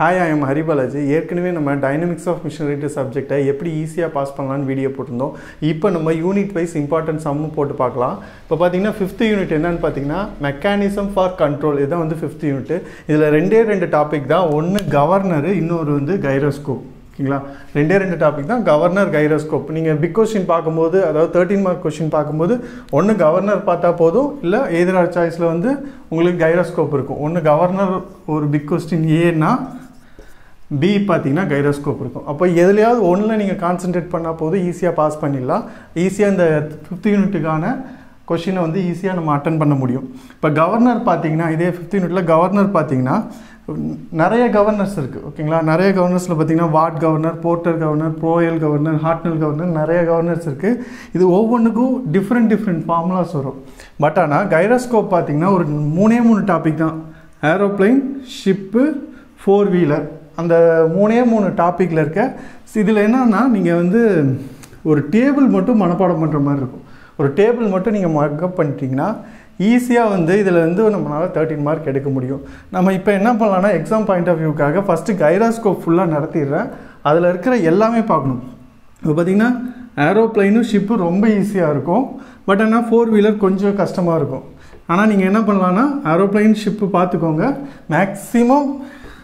hi I am ஹரிபாலாஜி ஏற்கனவே நம்ம dynamics of மிஷினரிட்டு சப்ஜெக்டை எப்படி ஈஸியாக பாஸ் பண்ணலான்னு வீடியோ போட்டிருந்தோம் இப்போ நம்ம யூனிட் வைஸ் இம்பார்ட்டன்ட் சம்மு போட்டு பார்க்கலாம் இப்போ பார்த்தீங்கன்னா ஃபிஃப்த் யூனிட் என்னன்னு பார்த்தீங்கன்னா மெக்கானிசம் ஃபார் கண்ட்ரோல் இதுதான் வந்து ஃபிஃப்த் யூனிட் இதில் ரெண்டே ரெண்டு டாபிக் தான் ஒன்று கவர்னரு இன்னொரு வந்து கைரோஸ்கோப் ஓகேங்களா ரெண்டே ரெண்டு டாபிக் தான் கவர்னர் கைரோஸ்கோப் நீங்கள் பிக் கொஸ்டின் பார்க்கும்போது அதாவது தேர்ட்டின் மார்க் கொஸ்டின் பார்க்கும்போது ஒன்று கவர்னர் பார்த்தா போதும் இல்லை எதிரார் சாய்ஸில் வந்து உங்களுக்கு கைரோஸ்கோப் இருக்கும் ஒன்று கவர்னர் ஒரு பிக் கொஸ்டின் ஏன்னா பி பார்த்தீங்கன்னா கைரோஸ்கோப் இருக்கும் அப்போ எதுலையாவது ஒன்றில் நீங்கள் கான்சென்ட்ரேட் பண்ணால் போதும் ஈஸியாக பாஸ் பண்ணிடலாம் ஈஸியாக இந்த ஃபிஃப்த் யூனிட்டுக்கான கொஷினை வந்து ஈஸியாக நம்ம அட்டன் பண்ண முடியும் இப்போ கவர்னர் பார்த்தீங்கன்னா இதே ஃபிஃப்த் யூனிட்டில் கவர்னர் பார்த்தீங்கன்னா நிறைய கவர்னர்ஸ் இருக்குது ஓகேங்களா நிறைய கவர்னர்ஸில் பார்த்தீங்கன்னா Watt governor Porter governor Proell governor Hartnell governor நிறைய கவர்னர்ஸ் இருக்குது இது ஒவ்வொன்றுக்கும் டிஃப்ரெண்ட் டிஃப்ரெண்ட் ஃபார்முலாஸ் வரும் பட் ஆனால் கைரோஸ்கோப் பார்த்தீங்கன்னா ஒரு மூணே மூணு டாபிக் தான் ஏரோப்ளைன் ஷிப்பு ஃபோர் வீலர் அந்த மூணே மூணு டாப்பிக்கில் இருக்க இதில் என்னன்னா நீங்கள் வந்து ஒரு டேபிள் மட்டும் மனப்பாடம் பண்ணுற மாதிரி இருக்கும் ஒரு டேபிள் மட்டும் நீங்கள் மக்கப் பண்ணிட்டீங்கன்னா ஈஸியாக வந்து இதில் வந்து நம்மளால் தேர்ட்டின் மார்க் எடுக்க முடியும் நம்ம இப்போ என்ன பண்ணலாம்னா எக்ஸாம் பாயிண்ட் ஆஃப் வியூக்காக ஃபஸ்ட்டு கைராஸ்கோப் ஃபுல்லாக நடத்திடுறேன் அதில் இருக்கிற எல்லாமே பார்க்கணும் இப்போ பார்த்தீங்கன்னா ஏரோப்ளைனும் ஷிப்பும் ரொம்ப ஈஸியாக இருக்கும் பட் ஆனால் ஃபோர் வீலர் கொஞ்சம் கஷ்டமாக இருக்கும் ஆனால் நீங்கள் என்ன பண்ணலான்னா ஏரோப்ளைன் ஷிப்பு பார்த்துக்கோங்க மேக்ஸிமம்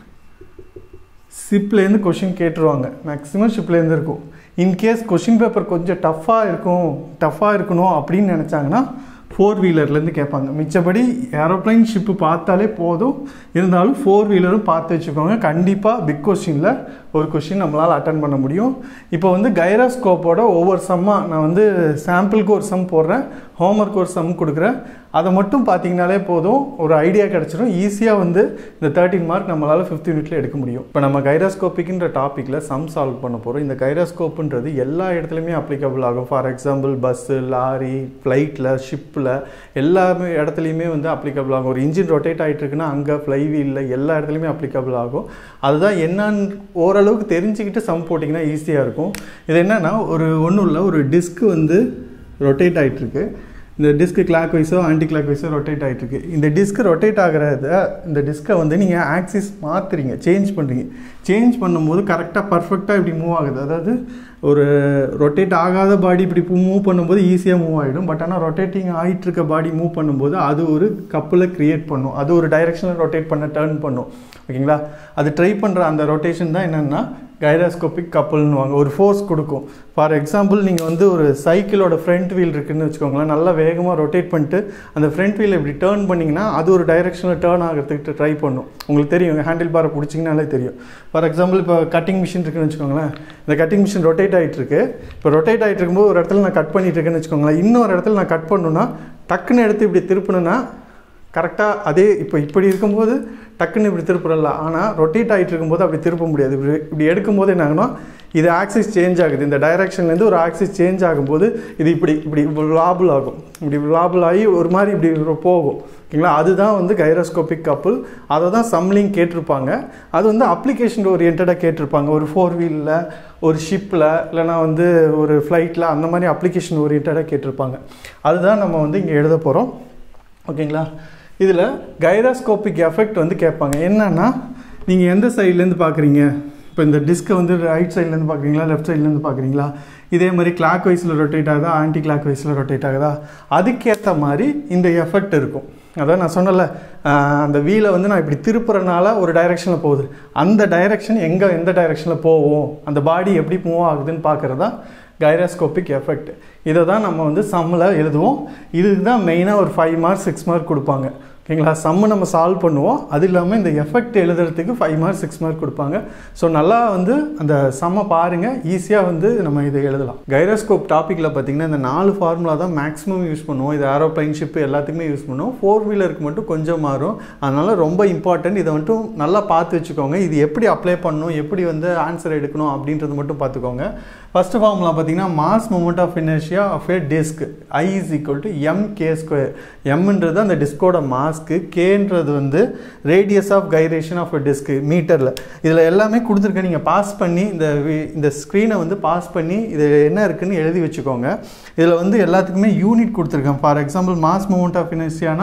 ஷிப்லேருந்து கொஷின் கேட்டுருவாங்க மேக்ஸிமம் ஷிப்லேருந்து இருக்கும் இன்கேஸ் கொஷின் பேப்பர் கொஞ்சம் டஃப்பாக இருக்கும் டஃப்பாக இருக்கணும் அப்படின்னு நினச்சாங்கன்னா ஃபோர் வீலர்லேருந்து கேட்பாங்க மிச்சபடி ஏரோப்ளைன் ஷிப்பு பார்த்தாலே போதும் இருந்தாலும் ஃபோர் வீலரும் பார்த்து வச்சுக்கோங்க கண்டிப்பாக பிக் கொஷினில் ஒரு கொஷின் நம்மளால் அட்டன் பண்ண முடியும் இப்போ வந்து கைராஸ்கோப்போட ஒவ்வொரு சம்மாக நான் வந்து சாம்பிளுக்கு ஒரு சம் போடுறேன் ஹோம்ஒர்க் ஒரு சம் கொடுக்குறேன் அதை மட்டும் பார்த்தீங்கனாலே போதும் ஒரு ஐடியா கிடச்சிடும் ஈஸியாக வந்து இந்த தேர்ட்டின் மார்க் நம்மளால் ஃபிஃப்த் யூனிட்டில் எடுக்க முடியும் இப்போ நம்ம கைராஸ்கோப்பிக்ன்ற டாப்பிக்கில் சம் சால்வ் பண்ண போகிறோம் இந்த கைராஸ்கோப்புன்றது எல்லா இடத்துலையுமே அப்ளிகபிள் ஆகும் ஃபார் எக்ஸாம்பிள் பஸ்ஸு லாரி ஃப்ளைட்டில் ஷிப்பில் எல்லாமே இடத்துலையுமே வந்து அப்ளிகபிள் ஆகும் ஒரு இன்ஜின் ரொட்டேட் ஆகிட்டு இருக்குன்னா அங்கே ஃப்ளை வீலில் எல்லா இடத்துலையுமே அப்ளிகபிள் ஆகும் அதுதான் என்னன்னு ஓரளவுக்கு தெரிஞ்சுக்கிட்டு சம் போட்டிங்கன்னா ஈஸியாக இருக்கும் இது என்னென்னா ஒரு ஒன்றும் இல்லை ஒரு டிஸ்க் வந்து ரொட்டேட் ஆகிட்டுருக்கு இந்த டிஸ்க்கு கிளாக் வைஸோ ஆன்டி கிளாக் வைஸோ ரொட்டேட் ஆகிட்டுருக்கு இந்த டிஸ்க் ரொட்டேட் ஆகிறத இந்த டிஸ்க்கை வந்து நீங்கள் ஆக்சிஸ் மாற்றுறீங்க சேஞ்ச் பண்ணுறீங்க சேஞ்ச் பண்ணும்போது கரெக்டாக பர்ஃபெக்டாக இப்படி மூவ் ஆகுது அதாவது ஒரு ரொட்டேட் ஆகாத பாடி இப்படி மூவ் பண்ணும்போது ஈஸியாக மூவ் ஆகிடும் பட் ஆனால் ரொட்டேட்டிங் ஆகிட்டு இருக்க பாடி மூவ் பண்ணும்போது அது ஒரு கப்பில் க்ரியேட் பண்ணும் அது ஒரு டைரெக்ஷனில் ரொட்டேட் பண்ண டேர்ன் பண்ணும் ஓகேங்களா அது ட்ரை பண்ணுற அந்த ரொட்டேஷன் தான் என்னென்னா கைராஸ்கோபிக் கப்பல்னு வாங்க ஒரு ஃபோர்ஸ் கொடுக்கும் ஃபார் எக்ஸாம்பிள் நீங்கள் வந்து ஒரு சைக்கிளோட ஃப்ரண்ட் வீல் இருக்குதுன்னு வச்சுக்கோங்களேன் நல்லா வேகமாக ரொட்டேட் பண்ணிட்டு அந்த ஃப்ரண்ட் வீலை இப்படி டேர்ன் பண்ணிங்கன்னா அது ஒரு டைரெக்ஷனில் டேர்ன் ஆகிறதுக்கு ட்ரை பண்ணும் உங்களுக்கு தெரியும் ஹேண்டில் பாரை பிடிச்சிங்கனாலே தெரியும் ஃபார் எக்ஸாம்பிள் இப்போ கட்டிங் மிஷின் இருக்குன்னு வச்சுக்கோங்களேன் இந்த கட்டிங் மிஷின் ரொட்டேட் ஆகிட்டு இருக்கு இப்போ ரொட்டேட் ஆகிட்டு இருக்கும்போது ஒரு இடத்துல நான் கட் பண்ணிட்டு இருக்கேன்னு வச்சுக்கோங்களேன் இன்னொரு இடத்துல நான் கட் பண்ணணுன்னா டக்குன்னு எடுத்து இப்படி திருப்பினேன்னா கரெக்டாக அதே இப்போ இப்படி இருக்கும்போது டக்குன்னு இப்படி திருப்புறல ஆனால் ரொட்டேட் ஆகிட்டு இருக்கும்போது அப்படி திருப்ப முடியாது இப்படி இப்படி எடுக்கும்போது என்ன ஆகுனா இது ஆக்சிஸ் சேஞ்ச் ஆகுது இந்த டைரெக்ஷன்லேருந்து ஒரு ஆக்சிஸ் சேஞ்ச் ஆகும்போது இது இப்படி இப்படி லாபிள் ஆகும் இப்படி லாபிள் ஆகி ஒரு மாதிரி இப்படி போகும் ஓகேங்களா அதுதான் வந்து கைரோஸ்கோபிக் கப்புள் அதை தான் சம்லிங் கேட்டிருப்பாங்க அது வந்து அப்ளிகேஷன் ஓரியன்டாக கேட்டிருப்பாங்க ஒரு ஃபோர் வீலில் ஒரு ஷிப்பில் இல்லைனா வந்து ஒரு ஃப்ளைட்டில் அந்த மாதிரி அப்ளிகேஷன் ஓரியன்டாக கேட்டிருப்பாங்க அதுதான் நம்ம வந்து இங்கே எழுத போகிறோம் ஓகேங்களா இதில் கைராஸ்கோபிக் எஃபெக்ட் வந்து கேட்பாங்க என்னன்னா நீங்கள் எந்த சைட்லேருந்து பார்க்குறீங்க இப்போ இந்த டிஸ்கை வந்து ரைட் சைட்லேருந்து பார்க்குறீங்களா லெஃப்ட் சைட்லேருந்து பார்க்குறீங்களா இதே மாதிரி கிளாக் வைஸில் ரொட்டேட் ஆகுதா ஆன்டி கிளாக் வைஸில் ரொட்டேட் ஆகுதா அதுக்கேற்ற மாதிரி இந்த எஃபெக்ட் இருக்கும் அதான் நான் சொன்னல அந்த வீலை வந்து நான் இப்படி திருப்புறனால ஒரு டைரெக்ஷனில் போகுது அந்த டைரெக்ஷன் எங்கே எந்த டைரெக்ஷனில் போவோம் அந்த பாடி எப்படி மூவ் ஆகுதுன்னு பார்க்குறது தான் கைராஸ்கோபிக் எஃபெக்ட் இதை தான் நம்ம வந்து சம்மில் எழுதுவோம் இதுக்கு தான் மெயினாக ஒரு ஃபைவ் மார்க்ஸ் சிக்ஸ் மார்க் கொடுப்பாங்க ஓகேங்களா சம்மு நம்ம சால்வ் பண்ணுவோம் அது இல்லாமல் இந்த எஃபெக்ட் எழுதுறதுக்கு ஃபைவ் மார்க் சிக்ஸ் மார்க் கொடுப்பாங்க ஸோ நல்லா வந்து அந்த சம்மை பாருங்கள் ஈஸியாக வந்து நம்ம இதை எழுதலாம் கைரோஸ்கோப் டாப்பிக்கில் பார்த்தீங்கன்னா இந்த நாலு ஃபார்முலா தான் மேக்ஸிமம் யூஸ் பண்ணுவோம் இது ஏரோப்ளைன் ஷிப் எல்லாத்துக்குமே யூஸ் பண்ணுவோம் ஃபோர் வீலருக்கு மட்டும் கொஞ்சம் மாறும் அதனால் ரொம்ப இம்பார்ட்டன்ட் இதை மட்டும் நல்லா பார்த்து வச்சுக்கோங்க இது எப்படி அப்ளை பண்ணணும் எப்படி வந்து ஆன்சர் எடுக்கணும் அப்படின்றது மட்டும் பார்த்துக்கோங்க ஃபஸ்ட்டு ஃபார்முலா பார்த்தீங்கன்னா mass moment of inertia of a disc I is equal to M K square எம்ன்றது அந்த டிஸ்கோட மாஸ்க்கு கேன்றது வந்து radius of gyration of a disc மீட்டரில் இதில் எல்லாமே கொடுத்துருக்கேன் நீங்கள் பாஸ் பண்ணி இந்த இந்த ஸ்க்ரீனை வந்து பாஸ் பண்ணி இது என்ன இருக்குன்னு எழுதி வச்சுக்கோங்க இதில் வந்து எல்லாத்துக்குமே யூனிட் கொடுத்துருக்கேன் for example mass moment of இனர்ஷியானா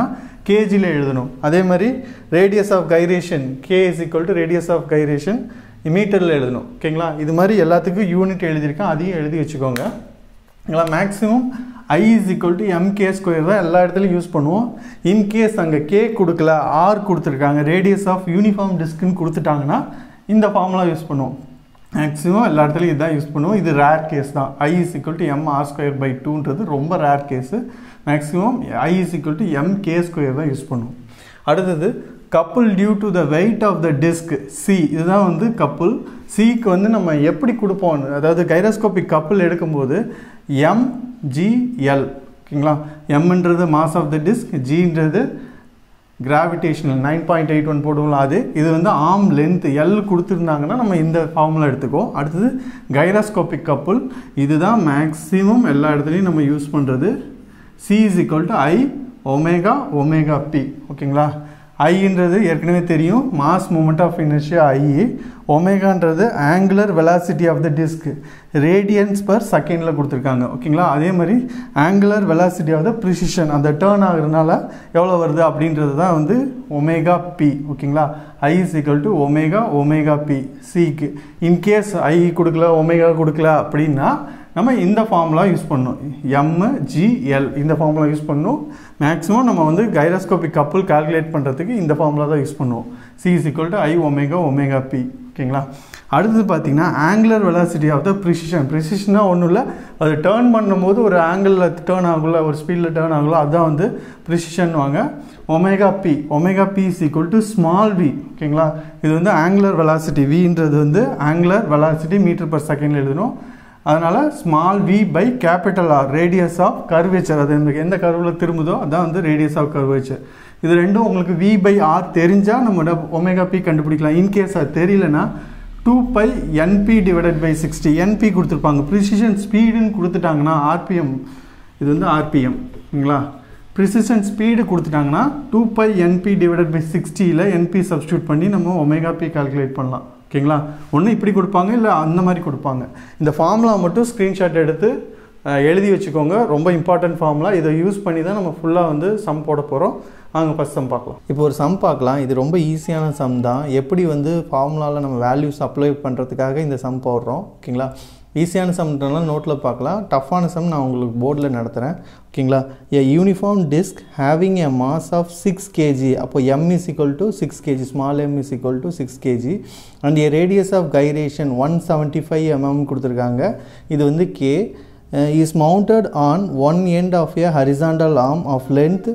கேஜியில் எழுதணும் அதே மாதிரி radius of gyration K is equal to radius of gyration மீட்டரில் எழுதணும் ஓகேங்களா இது மாதிரி எல்லாத்துக்கும் யூனிட் எழுதியிருக்கேன் அதையும் எழுதி வச்சுக்கோங்க ஓகேங்களா maximum I is equal to MK square தான் எல்லா இடத்துலையும் யூஸ் பண்ணுவோம் இன்கேஸ் அங்கே கே கொடுக்கல ஆர் கொடுத்துருக்காங்க ரேடியஸ் ஆஃப் யூனிஃபார்ம் டிஸ்க்குன்னு கொடுத்துட்டாங்கன்னா இந்த ஃபார்முலா யூஸ் பண்ணுவோம் மேக்ஸிமம் எல்லா இடத்துலையும் இதுதான் யூஸ் பண்ணுவோம் இது ரேர் கேஸ் தான் I is equal to M R square by டூன்றது ரொம்ப rare case maximum I is equal to M K square தான் யூஸ் பண்ணுவோம் அடுத்தது couple due to the weight of the disc C இதுதான் வந்து கப்புள் சிக்கு வந்து நம்ம எப்படி கொடுப்போம் அதாவது கைரோஸ்கோபிக் கப்புள் எடுக்கும்போது எம் ஜிஎல் ஓகேங்களா எம்ன்றது மாஸ் ஆஃப் த டிஸ்க் ஜின்றது gravitational nine point eight one போடுவோம்ல அது இது வந்து ஆம் லென்த் எல் கொடுத்துருந்தாங்கன்னா நம்ம இந்த ஃபார்முலா எடுத்துக்கோ அடுத்தது கைராஸ்கோபிக் கப்புள் இதுதான் மேக்ஸிமம் எல்லா இடத்துலையும் நம்ம யூஸ் பண்ணுறது C is equal to I omega omega P ஓகேங்களா ஐன்றது ஏற்கனவே தெரியும் mass moment of inertia I ஒமேகான்றது angular velocity of the disc radians per செகண்டில் கொடுத்துருக்காங்க ஓகேங்களா அதே மாதிரி angular velocity of the precession அந்த டேர்ன் ஆகுறதுனால எவ்வளோ வருது அப்படின்றது தான் வந்து ஒமேகா பி ஓகேங்களா I is equal to omega omega P சிக்கு இன்கேஸ் ஐ கொடுக்கல ஒமேகா கொடுக்கல அப்படின்னா நம்ம இந்த ஃபார்முலா யூஸ் பண்ணணும் எம் ஜிஎல் இந்த ஃபார்முலா யூஸ் பண்ணணும் மேக்ஸிமம் நம்ம வந்து கைரோஸ்கோபிக் கப்புள் கால்குலேட் பண்ணுறதுக்கு இந்த ஃபார்முலா தான் யூஸ் பண்ணுவோம் C is equal to I omega omega P ஓகேங்களா அடுத்தது பார்த்தீங்கன்னா angular velocity of the precession ப்ரிசிஷனாக ஒன்றும் இல்லை அது டேர்ன் பண்ணும்போது ஒரு ஆங்கிளில் டேர்ன் ஆகும்ல ஒரு ஸ்பீடில் டேர்ன் ஆகும்ல அதுதான் வந்து ப்ரிசிஷன் வாங்க omega P omega P is equal to small V ஓகேங்களா இது வந்து ஆங்குலர் வெலாசிட்டி வின்றது வந்து ஆங்குலர் வெலாசிட்டி மீட்டர் பர் செகண்டில் எழுதணும் அதனால் small V by capital R radius of curvature அது இந்த எந்த கர்வில் திரும்புதோ அதான் வந்து ரேடியஸ் ஆஃப் கர்வேச்சர் இது ரெண்டும் உங்களுக்கு வி பை ஆர் தெரிஞ்சால் நம்ம ஒமேகா பி கண்டுபிடிக்கலாம் இன்கேஸ் அது தெரியலனா two pi N P divided by sixty N P கொடுத்துருப்பாங்க ப்ரிசிஷன் ஸ்பீடுன்னு கொடுத்துட்டாங்கன்னா ஆர்பிஎம் இது வந்து ஆர்பிஎம் ஓகேங்களா ப்ரிசிஷன் ஸ்பீடு கொடுத்துட்டாங்கன்னா two pi N P divided by சிக்ஸ்டியில் என்பி சப்ஸ்டியூட் பண்ணி நம்ம ஒமேகா பி கால்குலேட் பண்ணலாம் ஓகேங்களா ஒன்று இப்படி கொடுப்பாங்க இல்லை அந்த மாதிரி கொடுப்பாங்க இந்த ஃபார்முலா மட்டும் ஸ்க்ரீன்ஷாட் எடுத்து எழுதி வச்சுக்கோங்க ரொம்ப இம்பார்ட்டன்ட் ஃபார்முலா இதை யூஸ் பண்ணி தான் நம்ம ஃபுல்லாக வந்து சம் போட போகிறோம் வாங்க ஃபஸ்ட் சம் பார்க்கலாம் இப்போ ஒரு சம் பார்க்கலாம் இது ரொம்ப ஈஸியான சம் தான் எப்படி வந்து ஃபார்முலாவில் நம்ம வேல்யூஸ் அப்ளை பண்ணுறதுக்காக இந்த சம் போடுறோம் ஓகேங்களா ஈஸியான சம்ன்றனால நோட்டில் பார்க்கலாம் டஃப்பான சம் நான் உங்களுக்கு போர்டில் நடத்துகிறேன் ஓகேங்களா a uniform disc having a mass of six K G அப்போ M is equal to six K G small M is equal to six K G and a radius of gyration one seventy five M M கொடுத்துருக்காங்க இது வந்து K is mounted on one end of a horizontal arm of length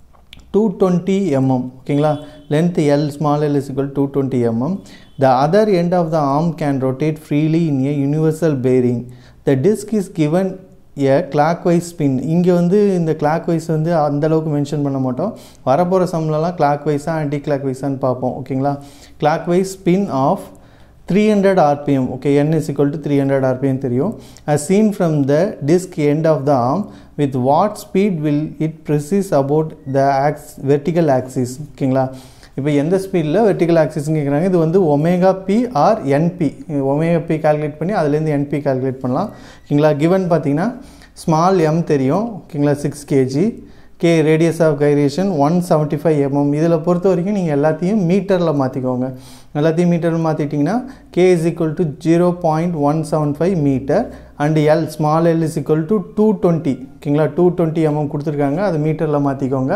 two twenty M M ஓகேங்களா length L small L is equal two twenty M M the other end of the arm can rotate freely in a universal bearing the disc is given a clockwise spin இங்கே வந்து இந்த clock wise வந்து அந்தளவுக்கு mention பண்ண மாட்டோம் வரப்போகிற சம்லலாம் கிளாக் வைஸாக ஆன்டி கிளாக் வைஸான்னு பார்ப்போம் ஓகேங்களா clockwise spin of three hundred RPM okay N is equal to three hundred RPM தெரியும் as seen from the disk end of the arm with what speed will it precise about the ax vertical axis ஓகேங்களா இப்போ எந்த ஸ்பீடில் vertical ஆக்சிஸ்னு கேட்குறாங்க இது வந்து omega P or N P omega P calculate பண்ணி அதுலேருந்து என்பி கால்குலேட் பண்ணலாம் ஓகேங்களா கிவன் பார்த்தீங்கன்னா ஸ்மால் எம் தெரியும் ஓகேங்களா six K G K radius of gyration one seventy five M M இதில் பொறுத்த வரைக்கும் நீங்கள் எல்லாத்தையும் மீட்டரில் மாற்றிக்கோங்க எல்லாத்தையும் மீட்டரில் மாற்றிட்டிங்கன்னா K is equal to zero point one seven five metre and L small L is equal to two twenty ஓகேங்களா டூ டுவெண்ட்டி எம்எம் கொடுத்துருக்காங்க அது மீட்டரில் மாற்றிக்கோங்க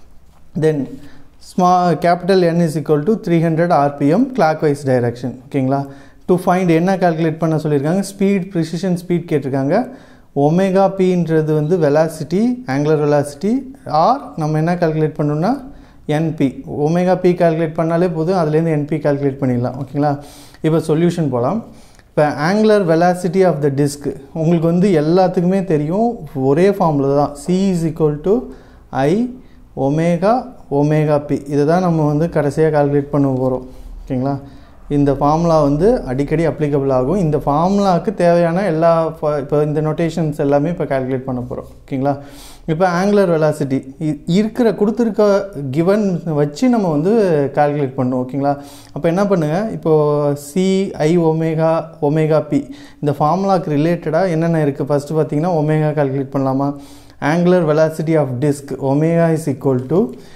then small capital N is equal to three hundred RPM clockwise direction ஓகேங்களா to find என்ன calculate பண்ண சொல்லியிருக்காங்க speed precession speed கேட்டிருக்காங்க ஒமேகா பின்றது வந்து வெலாசிட்டி ஆங்குலர் வெலாசிட்டி ஆர் நம்ம என்ன கால்குலேட் பண்ணணும்னா என்பி ஒமேகா பி கால்குலேட் பண்ணாலே போதும் அதுலேருந்து என்பி கால்குலேட் பண்ணிடலாம் ஓகேங்களா இப்போ சொல்யூஷன் போகலாம் இப்போ angular velocity of the disc உங்களுக்கு வந்து எல்லாத்துக்குமே தெரியும் ஒரே ஃபார்மில் தான் C is equal to I omega omega P இதை தான் நம்ம வந்து கடைசியாக கால்குலேட் பண்ண போகிறோம் ஓகேங்களா இந்த ஃபார்முலா வந்து அடிக்கடி அப்ளிகபிள் ஆகும் இந்த ஃபார்முலாவுக்கு தேவையான எல்லா இப்போ இந்த நொட்டேஷன்ஸ் எல்லாமே இப்போ கால்குலேட் பண்ண போகிறோம் ஓகேங்களா இப்போ ஆங்குலர் வெலாசிட்டி இருக்கிற கொடுத்துருக்க கிவன் வச்சு நம்ம வந்து கால்குலேட் பண்ணணும் ஓகேங்களா அப்போ என்ன பண்ணுங்கள் இப்போது C I omega omega P இந்த ஃபார்முலாவுக்கு ரிலேட்டடாக என்னென்ன இருக்குது ஃபஸ்ட்டு பார்த்தீங்கன்னா ஒமேகா கால்குலேட் பண்ணலாமா angular velocity of disc omega is equal to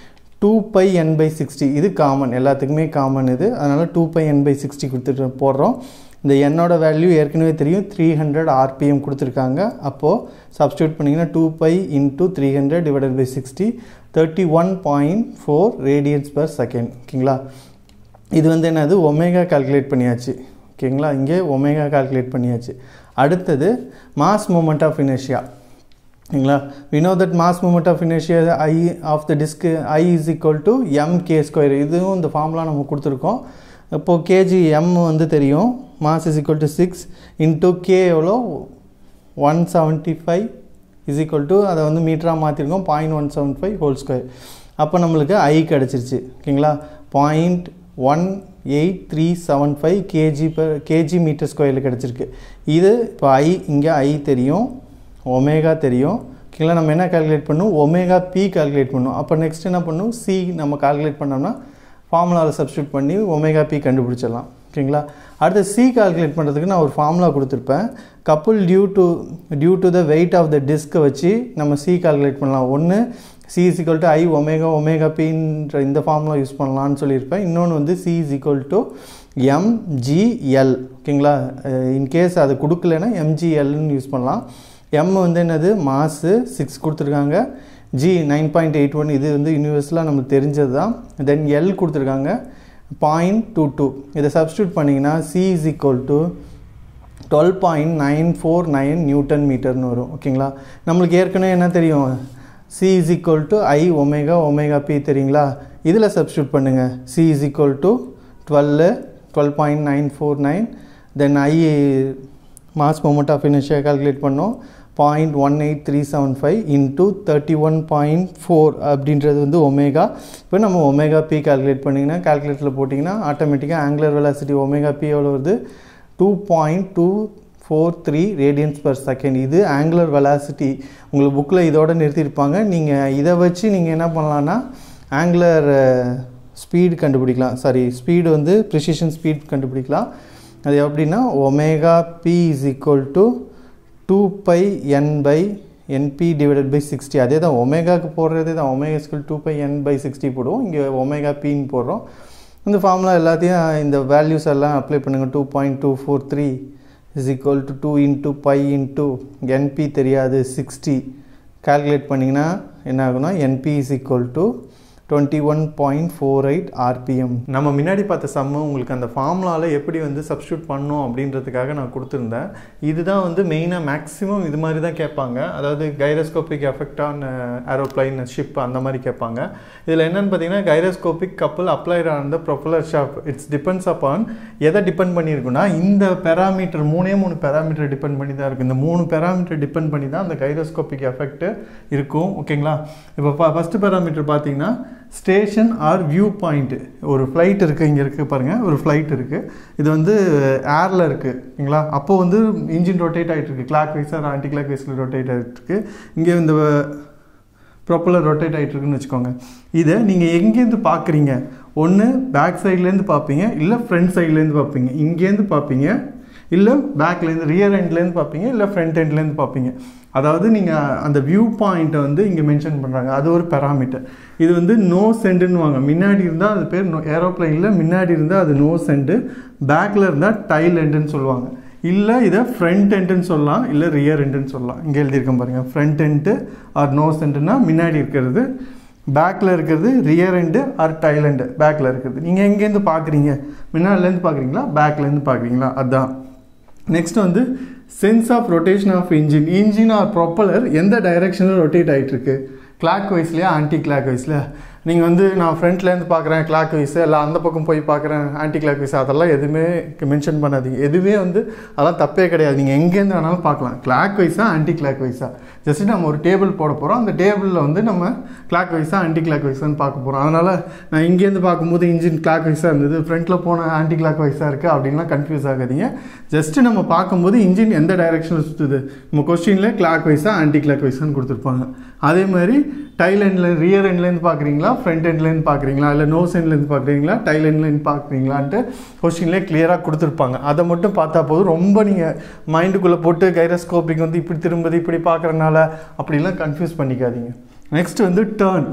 two pi N by sixty இது காமன் எல்லாத்துக்குமே காமன் இது அதனால் two pi N by sixty கொடுத்துட்டு போடுறோம் இந்த என்னோட வேல்யூ ஏற்கனவே தெரியும் த்ரீ ஹண்ட்ரட் ஆர்பிஎம் கொடுத்துருக்காங்க அப்போது சப்ஸ்டியூட் பண்ணிங்கன்னா two pi into three hundred divided by sixty thirty one point four radians per second ஓகேங்களா இது வந்து என்னது ஒமேகா கால்குலேட் பண்ணியாச்சு ஓகேங்களா இங்கே ஒமேகா கால்குலேட் பண்ணியாச்சு அடுத்தது மாஸ் மூமெண்ட் ஆஃப் இனர்ஷியா ஓகேங்களா we know that mass moment of inertia i of the disk i is equal to m k square இதுவும் இந்த ஃபார்முலா நம்ம கொடுத்துருக்கோம் இப்போது கேஜி எம் வந்து தெரியும் mass is equal to six into K எவ்வளோ one seventy five is equal to அதை வந்து மீட்டராக மாற்றிருக்கோம் point one seven five whole square அப்போ நம்மளுக்கு ஐ கிடச்சிருச்சு ஓகேங்களா point one eight three seven five K G per K G metre ஸ்கொயரில் கிடச்சிருக்கு இது இப்போ ஐ இங்கே ஐ தெரியும் ஒமேகா தெரியும் ஓகேங்களா நம்ம என்ன கால்குலேட் பண்ணணும் ஒமேகா பி கால்குலேட் பண்ணணும் அப்போ நெக்ஸ்ட் என்ன பண்ணணும் சி நம்ம கால்குலேட் பண்ணோம்னா ஃபார்முலாவில் சப்ஸ்டியூட் பண்ணி ஒமேகா பி கண்டுபிடிச்சிடலாம் ஓகேங்களா அடுத்து சி கால்குலேட் பண்ணுறதுக்கு நான் ஒரு ஃபார்முலா கொடுத்துருப்பேன் couple due to due to the weight of the டிஸ்க்கை வச்சு நம்ம சி கால்குலேட் பண்ணலாம் ஒன்று C is equal to I omega omega பின்ற இந்த ஃபார்முலா யூஸ் பண்ணலான்னு சொல்லியிருப்பேன் இன்னொன்று வந்து C is equal to M G L ஓகேங்களா இன்கேஸ் அது கொடுக்கலன்னா எம்ஜிஎல்னு யூஸ் பண்ணலாம் எம் வந்து என்னது மாசு சிக்ஸ் கொடுத்துருக்காங்க G nine point eight one இது வந்து யூனிவர்ஸில் நமக்கு தெரிஞ்சது தான் தென் எல் கொடுத்துருக்காங்க பாயிண்ட் டூ டூ இதை சப்ஸ்டியூட் பண்ணிங்கன்னா C is equal to twelve point nine four nine newton மீட்டர்னு வரும் ஓகேங்களா நம்மளுக்கு ஏற்கனவே என்ன தெரியும் C is equal to I omega omega P தெரியுங்களா இதில் சப்ஸ்டியூட் பண்ணுங்கள் C is equal to twelve twelve point nine four nine then I mass moment of inertia calculate பண்ணோம் point one eight three seven five into thirty one point four அப்படின்றது வந்து omega இப்போ நம்ம omega P calculate பண்ணிங்கன்னா கால்குலேட்டரில் போட்டிங்கன்னா ஆட்டோமேட்டிக்காக angular velocity omega P எவ்வளோ வருது two point two four three radians per second இது ஆங்குலர் வெலாசிட்டி உங்களுக்கு புக்கில் இதோட நிறுத்தியிருப்பாங்க நீங்கள் இதை வச்சு நீங்கள் என்ன பண்ணலான்னா ஆங்குலர் ஸ்பீடு கண்டுபிடிக்கலாம் சாரி ஸ்பீடு வந்து ப்ரிசிஷன் ஸ்பீட் கண்டுபிடிக்கலாம் அது எப்படின்னா omega P is equal to two pi N by N P divided by sixty அதே தான் ஒமேகாவுக்கு போடுறதே தான் omega school two pi N by sixty போடுவோம் இங்கே ஒமேகா பின்னு போடுறோம் இந்த ஃபார்முலா எல்லாத்தையும் இந்த வேல்யூஸ் எல்லாம் அப்ளை பண்ணுங்கள் two point two four three is equal to two into pi into NP தெரியாது சிக்ஸ்டி கால்குலேட் பண்ணிங்கன்னா என்ன ஆகுனா NP is equal to twenty one point four eight RPM நம்ம முன்னாடி பார்த்த சம்மு உங்களுக்கு அந்த ஃபார்முலாவில் எப்படி வந்து சப்ஸ்டியூட் பண்ணணும் அப்படின்றதுக்காக நான் கொடுத்துருந்தேன் இதுதான் வந்து மெயினாக மேக்ஸிமம் இது மாதிரி தான் கேட்பாங்க அதாவது gyroscopic effect on aeroplane ship அந்த மாதிரி கேட்பாங்க இதில் என்னென்னு பார்த்தீங்கன்னா gyroscopic couple applied on the propeller shaft it's depends upon எதை டிபெண்ட் பண்ணியிருக்குன்னா இந்த பெராமீட்டர் மூணே மூணு பெராமீட்டர் டிபெண்ட் பண்ணி தான் இருக்குது இந்த மூணு பெராமீட்டர் டிபெண்ட் பண்ணி தான் அந்த கைரோஸ்கோபிக் எஃபெக்ட் இருக்கும் ஓகேங்களா இப்போ ஃபஸ்ட்டு பெராமீட்டர் பார்த்தீங்கன்னா ஸ்டேஷன் ஆர் வியூ பாயிண்ட் ஒரு ஃப்ளைட் இருக்குது இங்கே இருக்குது பாருங்கள் ஒரு ஃப்ளைட் இருக்குது இது வந்து ஏரில் இருக்குது ஓகேங்களா அப்போ வந்து இன்ஜின் ரொட்டேட் ஆகிட்டு இருக்கு கிளாக் வைஸாக ஆன்டி கிளாக் வைஸில் ரொட்டேட் ஆகிட்டு இருக்கு இங்கே இந்த ப்ரொப்பலர் ரொட்டேட் ஆகிட்டு இருக்குன்னு வச்சுக்கோங்க இதை நீங்கள் எங்கேருந்து பார்க்குறீங்க ஒன்று பேக் சைட்லேருந்து பார்ப்பீங்க இல்லை ஃப்ரண்ட் சைட்லேருந்து பார்ப்பீங்க இங்கேருந்து பார்ப்பீங்க இல்லை பேக்லேருந்து ரியர் எண்ட்லேருந்து பார்ப்பீங்க இல்லை ஃப்ரண்ட் எண்ட்லேருந்து பார்ப்பீங்க அதாவது நீங்கள் அந்த வியூ பாயிண்ட்டை வந்து இங்கே மென்ஷன் பண்ணுறாங்க அது ஒரு பெராமீட்டர் இது வந்து நோ சென்டுன்னு வாங்க முன்னாடி இருந்தால் அது பேர் நோ ஏரோப்ளைனில் முன்னாடி இருந்தால் அது நோ சென்டு பேக்கில் இருந்தால் டைல் எண்டுன்னு சொல்லுவாங்க இல்லை இதை ஃப்ரண்ட் எண்டுன்னு சொல்லலாம் இல்லை ரியர் எண்டுன்னு சொல்லலாம் இங்கே எழுதியிருக்கேன் பாருங்கள் ஃப்ரண்ட் எண்டு ஆர் நோ சென்டுனா முன்னாடி இருக்கிறது பேக்கில் இருக்கிறது rear end or tail end பேக்கில் இருக்கிறது நீங்கள் எங்கேருந்து பார்க்குறீங்க முன்னாடிலேருந்து பார்க்குறீங்களா பேக்லேருந்து பார்க்குறீங்களா அதுதான் நெக்ஸ்ட் வந்து sense of rotation of engine engine or propeller எந்த டைரெக்ஷனில் ரொட்டேட் ஆகிட்டு இருக்கு கிளாக் வைஸ்லையா ஆன்டி கிளாக் வைஸில் நீங்கள் வந்து நான் ஃப்ரண்ட்லேருந்து பார்க்குறேன் கிளாக் வைஸு இல்லை அந்த பக்கம் போய் பார்க்குறேன் ஆன்டி கிளாக் வைஸ் அதெல்லாம் எதுவுமே மென்ஷன் பண்ணாதீங்க எதுவுமே வந்து அதெல்லாம் தப்பே கிடையாது நீங்கள் எங்கேருந்து வேணாலும் பார்க்கலாம் கிளாக் வைஸா ஆன்டி கிளாக் வைஸா ஜஸ்ட் நம்ம ஒரு டேபிள் போட போகிறோம் அந்த டேபிளில் வந்து நம்ம கிளாக் வைஸா ஆன்டி கிளாக் வைஸான்னு பார்க்க போகிறோம் அதனால் நான் இங்கேருந்து பார்க்கும்போது இன்ஜின் கிளாக் வைஸாக இருந்தது ஃப்ரண்ட்டில் போன ஆன்டி கிளாக் வைஸாக இருக்குது அப்படின்லாம் கன்ஃபியூஸ் ஆகாதீங்க ஜஸ்ட்டு நம்ம பார்க்கும்போது இன்ஜின் எந்த டைரெக்ஷனில் சுற்றுது நம்ம கொஸ்டினில் கிளாக் வைஸாக ஆன்டி கிளாக் வைஸான்னு கொடுத்துருப்பாங்க அதே மாதிரி டைல் எண்டில் ரியர் எண்ட்லேருந்து பார்க்குறீங்களா ஃப்ரண்ட் எண்ட்லேருந்து பார்க்குறீங்களா இல்லை நோஸ் எண்ட்லேருந்து பார்க்குறீங்களா டைல் எண்ட்லேருந்து பார்க்குறீங்களான்ட்டு கொஸ்டின்லேயே கிளியராக கொடுத்துருப்பாங்க அதை மட்டும் பார்த்தா போதும் ரொம்ப நீங்கள் மைண்டுக்குள்ளே போட்டு கைரோஸ்கோப்பிக் வந்து இப்படி திரும்புது இப்படி பார்க்குறனால அப்படிலாம் கன்ஃபியூஸ் பண்ணிக்காதீங்க நெக்ஸ்ட் வந்து டேர்ன்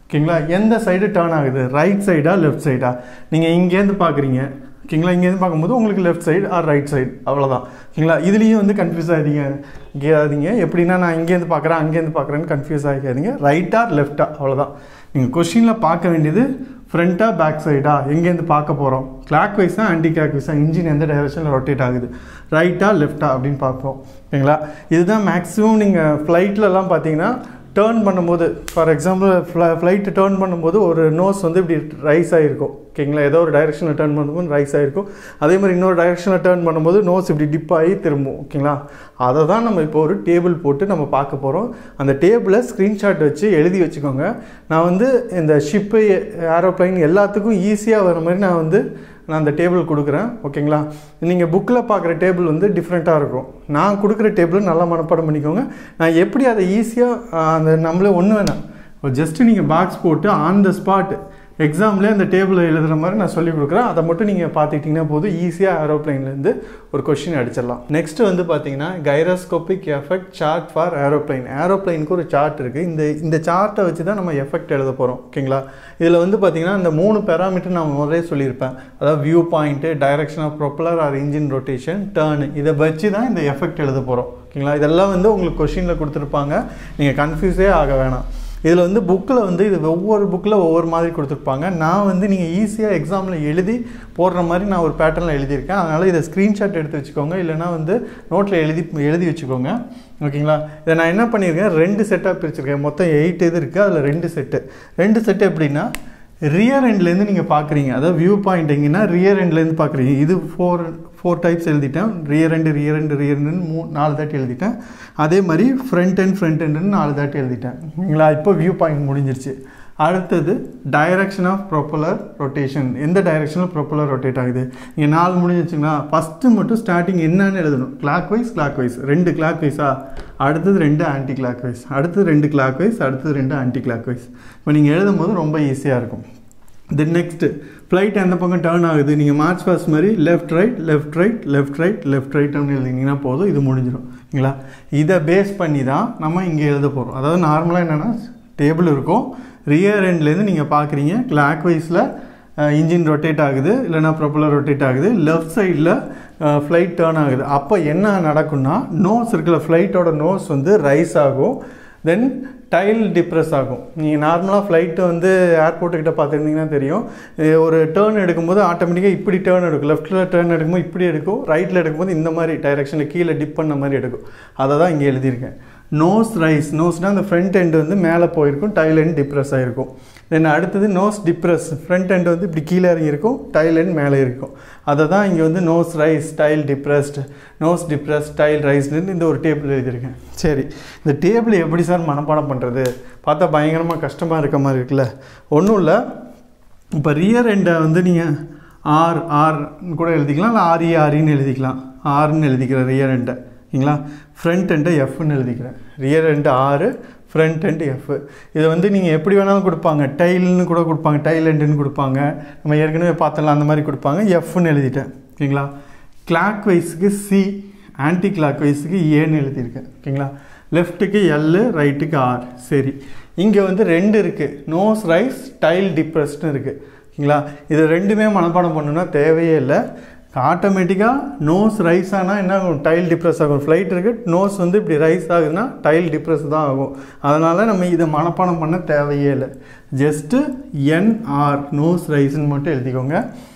ஓகேங்களா எந்த சைடு டேர்ன் ஆகுது ரைட் சைடா லெஃப்ட் சைடா நீங்கள் இங்கேருந்து பார்க்குறீங்க ஓகேங்களா இங்கேருந்து பார்க்கும்போது உங்களுக்கு left side or right side அவ்வளோதான் ஓகேங்களா இதுலேயும் வந்து கன்ஃபியூஸ் ஆகிடுங்க கேட்காதீங்க எப்படின்னா நான் இங்கேருந்து பார்க்குறேன் அங்கேருந்து பார்க்குறேன்னு கன்ஃபியூஸ் ஆகிக்காதீங்க ரைட்டா லெஃப்டா அவ்வளோதான் நீங்கள் கொஷினில் பார்க்க வேண்டியது ஃப்ரண்ட்டா பேக் சைடா எங்கேருந்து பார்க்க போகிறோம் கிளாக் வைஸா ஆன்டி கிளாக் வைஸா இன்ஜின் எந்த டைரக்ஷனில் ரொட்டேட் ஆகுது ரைட்டா லெஃப்டா அப்படின்னு பார்ப்போம் ஓகேங்களா இதுதான் மேக்ஸிமம் நீங்கள் ஃப்ளைட்லலாம் பார்த்தீங்கன்னா டேர்ன் பண்ணும்போது for example fly flight turn பண்ணும்போது ஒரு நோஸ் வந்து இப்படி ரைஸ் ஆகிருக்கும் ஓகேங்களா ஏதோ ஒரு டைரெக்ஷனில் டேர்ன் பண்ணும்போது ரைஸ் ஆகிருக்கும் அதே மாதிரி இன்னொரு டைரெக்ஷனில் டேர்ன் பண்ணும்போது நோஸ் இப்படி டிப் ஆகி திரும்பும் ஓகேங்களா அதை தான் நம்ம இப்போ ஒரு டேபிள் போட்டு நம்ம பார்க்க போகிறோம் அந்த டேபிளை ஸ்க்ரீன்ஷாட் வச்சு எழுதி வச்சுக்கோங்க நான் வந்து இந்த ஷிப்பு ஏரோப்ளைன் எல்லாத்துக்கும் ஈஸியாக வர மாதிரி நான் வந்து நான் அந்த டேபிள் கொடுக்குறேன் ஓகேங்களா நீங்கள் புக்கில் பார்க்குற டேபிள் வந்து டிஃப்ரெண்ட்டாக இருக்கும் நான் கொடுக்குற டேபிள் நல்லா மனப்பாடம் பண்ணிக்கோங்க நான் எப்படி அதை ஈஸியாக அந்த நம்மளே ஒன்று வேணாம் ஜஸ்ட்டு நீங்கள் பாக்ஸ் போட்டு ஆன் த ஸ்பாட் எக்ஸாம்லேயே அந்த டேபிளில் எழுதுகிற மாதிரி நான் சொல்லி கொடுக்குறேன் அதை மட்டும் நீங்கள் பார்த்துக்கிட்டிங்கன்னா போதும் ஈஸியாக ஏரோப்ளைன்லேருந்து ஒரு கொஷின் அடிச்சிடலாம் நெக்ஸ்ட் வந்து பார்த்தீங்கன்னா gyroscopic effect chart for aeroplane ஏரோப்ளைனுக்கு ஒரு சார்ட் இருக்குது இந்த இந்த சார்ட்டை வச்சு தான் நம்ம எஃபெக்ட் எழுத போகிறோம் ஓகேங்களா இதில் வந்து பார்த்தீங்கன்னா இந்த மூணு பேராமீட்டர் நான் முதலே சொல்லியிருப்பேன் அதாவது view point direction of propeller or engine rotation turn இதை வச்சு தான் இந்த எஃபெக்ட் எழுத போகிறோம் ஓகேங்களா இதெல்லாம் வந்து உங்களுக்கு கொஷினில் கொடுத்துருப்பாங்க நீங்கள் கன்ஃபியூஸே ஆக வேணாம் இதில் வந்து புக்கில் வந்து இது ஒவ்வொரு புக்கில் ஒவ்வொரு மாதிரி கொடுத்துருப்பாங்க நான் வந்து நீங்கள் ஈஸியாக எக்ஸாமில் எழுதி போடுற மாதிரி நான் ஒரு பேட்டர்னில் எழுதியிருக்கேன் அதனால் இதை ஸ்க்ரீன்ஷாட் எடுத்து வச்சுக்கோங்க இல்லைனா வந்து நோட்டில் எழுதி எழுதி வச்சுக்கோங்க ஓகேங்களா இதை நான் என்ன பண்ணியிருக்கேன் ரெண்டு செட்டாக பிரிச்சிருக்கேன் மொத்தம் எயிட் இது இருக்குது அதில் ரெண்டு செட்டு ரெண்டு செட்டு எப்படின்னா ரியர் எண்ட்லேருந்து நீங்கள் பார்க்குறீங்க அதாவது வியூ பாயிண்ட் எங்கன்னா ரியர் எண்ட்லேருந்து பார்க்குறீங்க இது ஃபோர் ஃபோர் டைப்ஸ் எழுதிட்டேன் rear end rear end rear எண்டுன்னு மூ நாலு தாட்டி எழுதிட்டேன் அதே மாதிரி ஃப்ரண்ட் எண்ட் ஃப்ரண்ட் எண்டுன்னு நாலு தாட்டி எழுதிட்டேன் ஓகேங்களா இப்போ வியூ பாயிண்ட் முடிஞ்சிருச்சு அடுத்தது டைரக்ஷன் ஆஃப் ப்ரொப்பலர் ரொட்டேஷன் எந்த டைரக்ஷனில் ப்ரொப்பலர் ரொட்டேட் ஆகுது இங்கே நாலு முடிஞ்சிச்சுங்களா ஃபஸ்ட்டு மட்டும் ஸ்டார்டிங் என்னன்னு எழுதணும் கிளாக் வைஸ் கிளாக் வைஸ் ரெண்டு கிளாக் வைஸா அடுத்தது ரெண்டு ஆன்டி கிளாக் வைஸ் அடுத்தது ரெண்டு கிளாக் வைஸ் அடுத்தது ரெண்டு ஆன்டி கிளாக் வைஸ் இப்போ நீங்கள் எழுதும் போது ரொம்ப ஈஸியாக இருக்கும் தென் நெக்ஸ்ட்டு ஃப்ளைட் எந்த பக்கம் டேர்ன் ஆகுது நீங்கள் மார்ச் பாஸ் மாதிரி left right left right left right left ரைட்னு எழுதிங்கன்னா போதும் இது முடிஞ்சிடும் ஓகேங்களா இதை பேஸ் பண்ணி தான் நம்ம இங்கே எழுத போகிறோம் அதாவது நார்மலாக என்னென்னா டேபிள் இருக்கும் ரியர் எண்ட்லேருந்து நீங்கள் பார்க்குறீங்க கிளாக் வைஸில் இன்ஜின் ரொட்டேட் ஆகுது இல்லைனா ப்ரொப்பலர் ரொட்டேட் ஆகுது லெஃப்ட் சைடில் ஃப்ளைட் டேர்ன் ஆகுது அப்போ என்ன நடக்கும்னா நோஸ் இருக்கிற ஃப்ளைட்டோட நோஸ் வந்து ரைஸ் ஆகும் தென் டைல் டிப்ரெஸ் ஆகும் நீங்கள் நார்மலாக ஃப்ளைட்டு வந்து ஏர்போர்ட்டுக்கிட்ட பார்த்துருந்தீங்கன்னா தெரியும் ஒரு டேர்ன் எடுக்கும்போது ஆட்டோமேட்டிக்காக இப்படி டேர்ன் எடுக்கும் லெஃப்ட்டில் டேர்ன் எடுக்கும்போது இப்படி எடுக்கும் ரைட்டில் எடுக்கும்போது இந்த மாதிரி டைரெக்ஷனில் கீழே டிப் பண்ண மாதிரி எடுக்கும் அதை தான் இங்கே எழுதியிருக்கேன் நோஸ் ரைஸ் நோஸ்னால் அந்த ஃப்ரண்ட் எண்டு வந்து மேலே போயிருக்கும் டைல் எண்ட் டிப்ரெஸ் ஆகிருக்கும் தென் அடுத்தது நோஸ் டிப்ரெஸ் ஃப்ரண்ட் எண்ட் வந்து இப்படி கீழே இறங்கி இருக்கும் டைல் எண்ட் மேலே இருக்கும் அதை தான் இங்கே வந்து nose rise tail depressed nose depress tail ரைஸ்லேருந்து இந்த ஒரு டேபிள் எழுதியிருக்கேன் சரி இந்த டேபிள் எப்படி சார் மனப்பாடம் பண்ணுறது பார்த்தா பயங்கரமாக கஷ்டமாக இருக்க மாதிரி இருக்குல்ல ஒன்றும் இல்லை இப்போ ரியர் எண்டை வந்து நீங்கள் ஆர் ஆர்னு கூட எழுதிக்கலாம் இல்லை ஆர்இ ஆர்இன்னு எழுதிக்கலாம் ஆர்னு எழுதிக்கிறேன் ரியர் எண்டை ஓகேங்களா ஃப்ரண்ட் எண்டை எஃப்னு எழுதிக்கிறேன் ரியர் எண்டு ஆறு ஃப்ரண்ட் அண்ட் எஃப் இதை வந்து நீங்கள் எப்படி வேணாலும் கொடுப்பாங்க டைல்னு கூட கொடுப்பாங்க டைல் எண்டுன்னு கொடுப்பாங்க நம்ம ஏற்கனவே பார்த்தலாம் அந்த மாதிரி கொடுப்பாங்க எஃப்னு எழுதிட்டேன் ஓகேங்களா கிளாக் வைஸுக்கு சி ஆன்டி கிளாக் வைஸுக்கு ஏன்னு எழுதியிருக்கேன் ஓகேங்களா லெஃப்ட்டுக்கு எல்லு ரைட்டுக்கு ஆர் சரி இங்கே வந்து ரெண்டு இருக்குது நோஸ் ரைஸ் டைல் டிப்ரெஸ்ட்னு இருக்குது ஓகேங்களா இது ரெண்டுமே மனப்பாடம் பண்ணணும்னா தேவையே இல்லை ஆட்டோமேட்டிக்காக நோஸ் ரைஸ் ஆனால் என்ன ஆகும் டைல் டிப்ரெஸ் ஆகும் ஃப்ளைட் இருக்குது நோஸ் வந்து இப்படி ரைஸ் ஆகுதுன்னா டைல் டிப்ரெஸ் தான் ஆகும் அதனால் நம்ம இதை மனப்பாடம் பண்ண தேவையே இல்லை ஜஸ்ட்டு என்ஆர் நோஸ் ரைஸ்ன்னு மட்டும் எழுதிக்கோங்க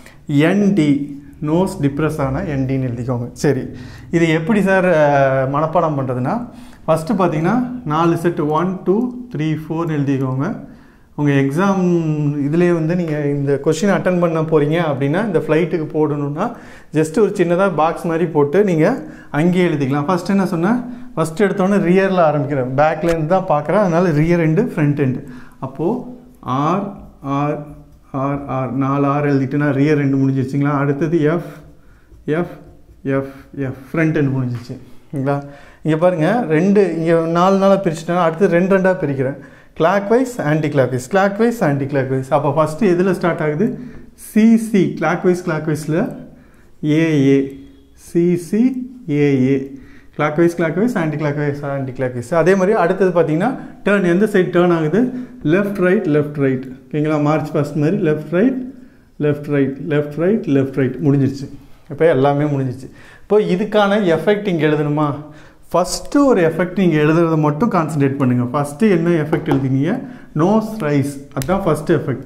என்டி நோஸ் டிப்ரெஸ் ஆனால் என்டின்னு எழுதிக்கோங்க சரி இது எப்படி சார் மனப்பாடம் பண்ணுறதுன்னா ஃபஸ்ட்டு பார்த்தீங்கன்னா நாலு செட்டு ஒன் டூ த்ரீ ஃபோர்னு எழுதிக்கோங்க உங்கள் எக்ஸாம் இதுலேயே வந்து நீங்கள் இந்த கொஷின் அட்டன் பண்ண போகிறீங்க அப்படின்னா இந்த ஃப்ளைட்டுக்கு போடணுன்னா ஜஸ்ட் ஒரு சின்னதாக பாக்ஸ் மாதிரி போட்டு நீங்கள் அங்கேயே எழுதிக்கலாம் ஃபஸ்ட் என்ன சொன்னேன் ஃபஸ்ட் எடுத்தோன்னே ரியரில் ஆரம்பிக்கிறேன் பேக்லேருந்து தான் பார்க்குறேன் அதனால் ரியர் எண்டு ஃப்ரண்ட் எண்டு அப்போது ஆர் ஆர் ஆர் ஆர் நாலு ஆர் எழுதிட்டுனா ரியர் ரெண்டு முடிஞ்சிருச்சிங்களா அடுத்தது F F F F front end முடிஞ்சிச்சு ஓகேங்களா இங்கே பாருங்கள் ரெண்டு இங்கே நாலு நாளாக பிரிச்சுட்டேன்னா அடுத்து ரெண்டு ரெண்டாக பிரிக்கிறேன் clock wise anti clock wise clock wise anti anticlockwise அப்போ ஃபஸ்ட்டு எதில் ஸ்டார்ட் ஆகுது சிசி கிளாக் வைஸ் கிளாக் வைஸில் AA CC AA clock wise clock wise anti clock wise anti anticlockwise அதே மாதிரி அடுத்தது பார்த்தீங்கன்னா டேர்ன் எந்த சைடு டேர்ன் ஆகுது லெஃப்ட் ரைட் லெஃப்ட் ரைட் ஓகேங்களா மார்ச் ஃபஸ்ட் மாதிரி left right left right left right left ரைட் முடிஞ்சிருச்சு இப்போ எல்லாமே முடிஞ்சிருச்சு இப்போ இதுக்கான எஃபெக்ட் இங்கே எழுதணுமா ஃபஸ்ட்டு ஒரு எஃபெக்ட் நீங்கள் எழுதுறத மட்டும் கான்சன்ட்ரேட் பண்ணுங்கள் ஃபஸ்ட்டு என்ன எஃபெக்ட் எழுதினீங்க நோஸ் ரைஸ் அதுதான் ஃபஸ்ட்டு எஃபெக்ட்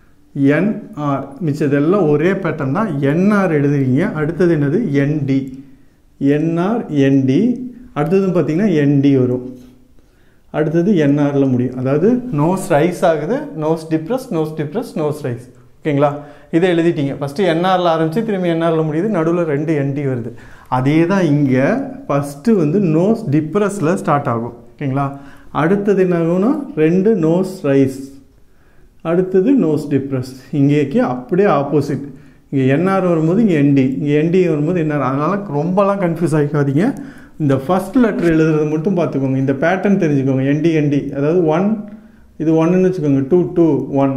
என்ஆர் மிச்சதெல்லாம் ஒரே பேட்டர்ன் தான் என்ஆர் எழுதுறீங்க அடுத்தது என்னது என்டி என்ஆர் என்டி அடுத்தது பார்த்தீங்கன்னா என்டி வரும் அடுத்தது என்ஆரில் முடியும் அதாவது நோஸ் ரைஸ் ஆகுது nose depress nose depress nose rise ஓகேங்களா இதை எழுதிட்டீங்க ஃபஸ்ட்டு என்ஆரில் ஆரம்பித்து திரும்பி என்ஆரில் முடியுது நடுவில் ரெண்டு என்டி வருது அதே தான் இங்கே ஃபஸ்ட்டு வந்து நோஸ் டிப்ரஸில் ஸ்டார்ட் ஆகும் ஓகேங்களா அடுத்தது என்ன ஆகும்னா ரெண்டு நோஸ் ரைஸ் அடுத்தது நோஸ் டிப்ரஸ் இங்கேக்கு அப்படியே ஆப்போசிட் இங்கே என்ஆர் வரும்போது இங்கே என்டி இங்கே என்டி வரும்போது என்ஆர் அதனால் ரொம்பலாம் கன்ஃபியூஸ் ஆகிக்காதீங்க இந்த ஃபஸ்ட் லெட்டர் எழுதுறது மட்டும் பார்த்துக்கோங்க இந்த பேட்டர்ன் தெரிஞ்சுக்கோங்க என்டி என்டி அதாவது ஒன் இது ஒன்றுன்னு வச்சுக்கோங்க two two one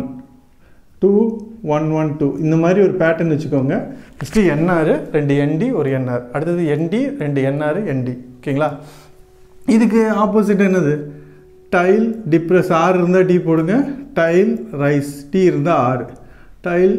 two one one two இந்த மாதிரி ஒரு பேட்டர்ன் வச்சுக்கோங்க ஃபஸ்ட்டு என்ஆர் ரெண்டு என்டி ஒரு என்ஆர் அடுத்தது என்டி ரெண்டு என்ஆர் என்டி ஓகேங்களா இதுக்கு ஆப்போசிட் என்னது டைல் டிப்ரெஸ் ஆர் இருந்தால் டி போடுங்க டைல் ரைஸ் டி இருந்தால் R tail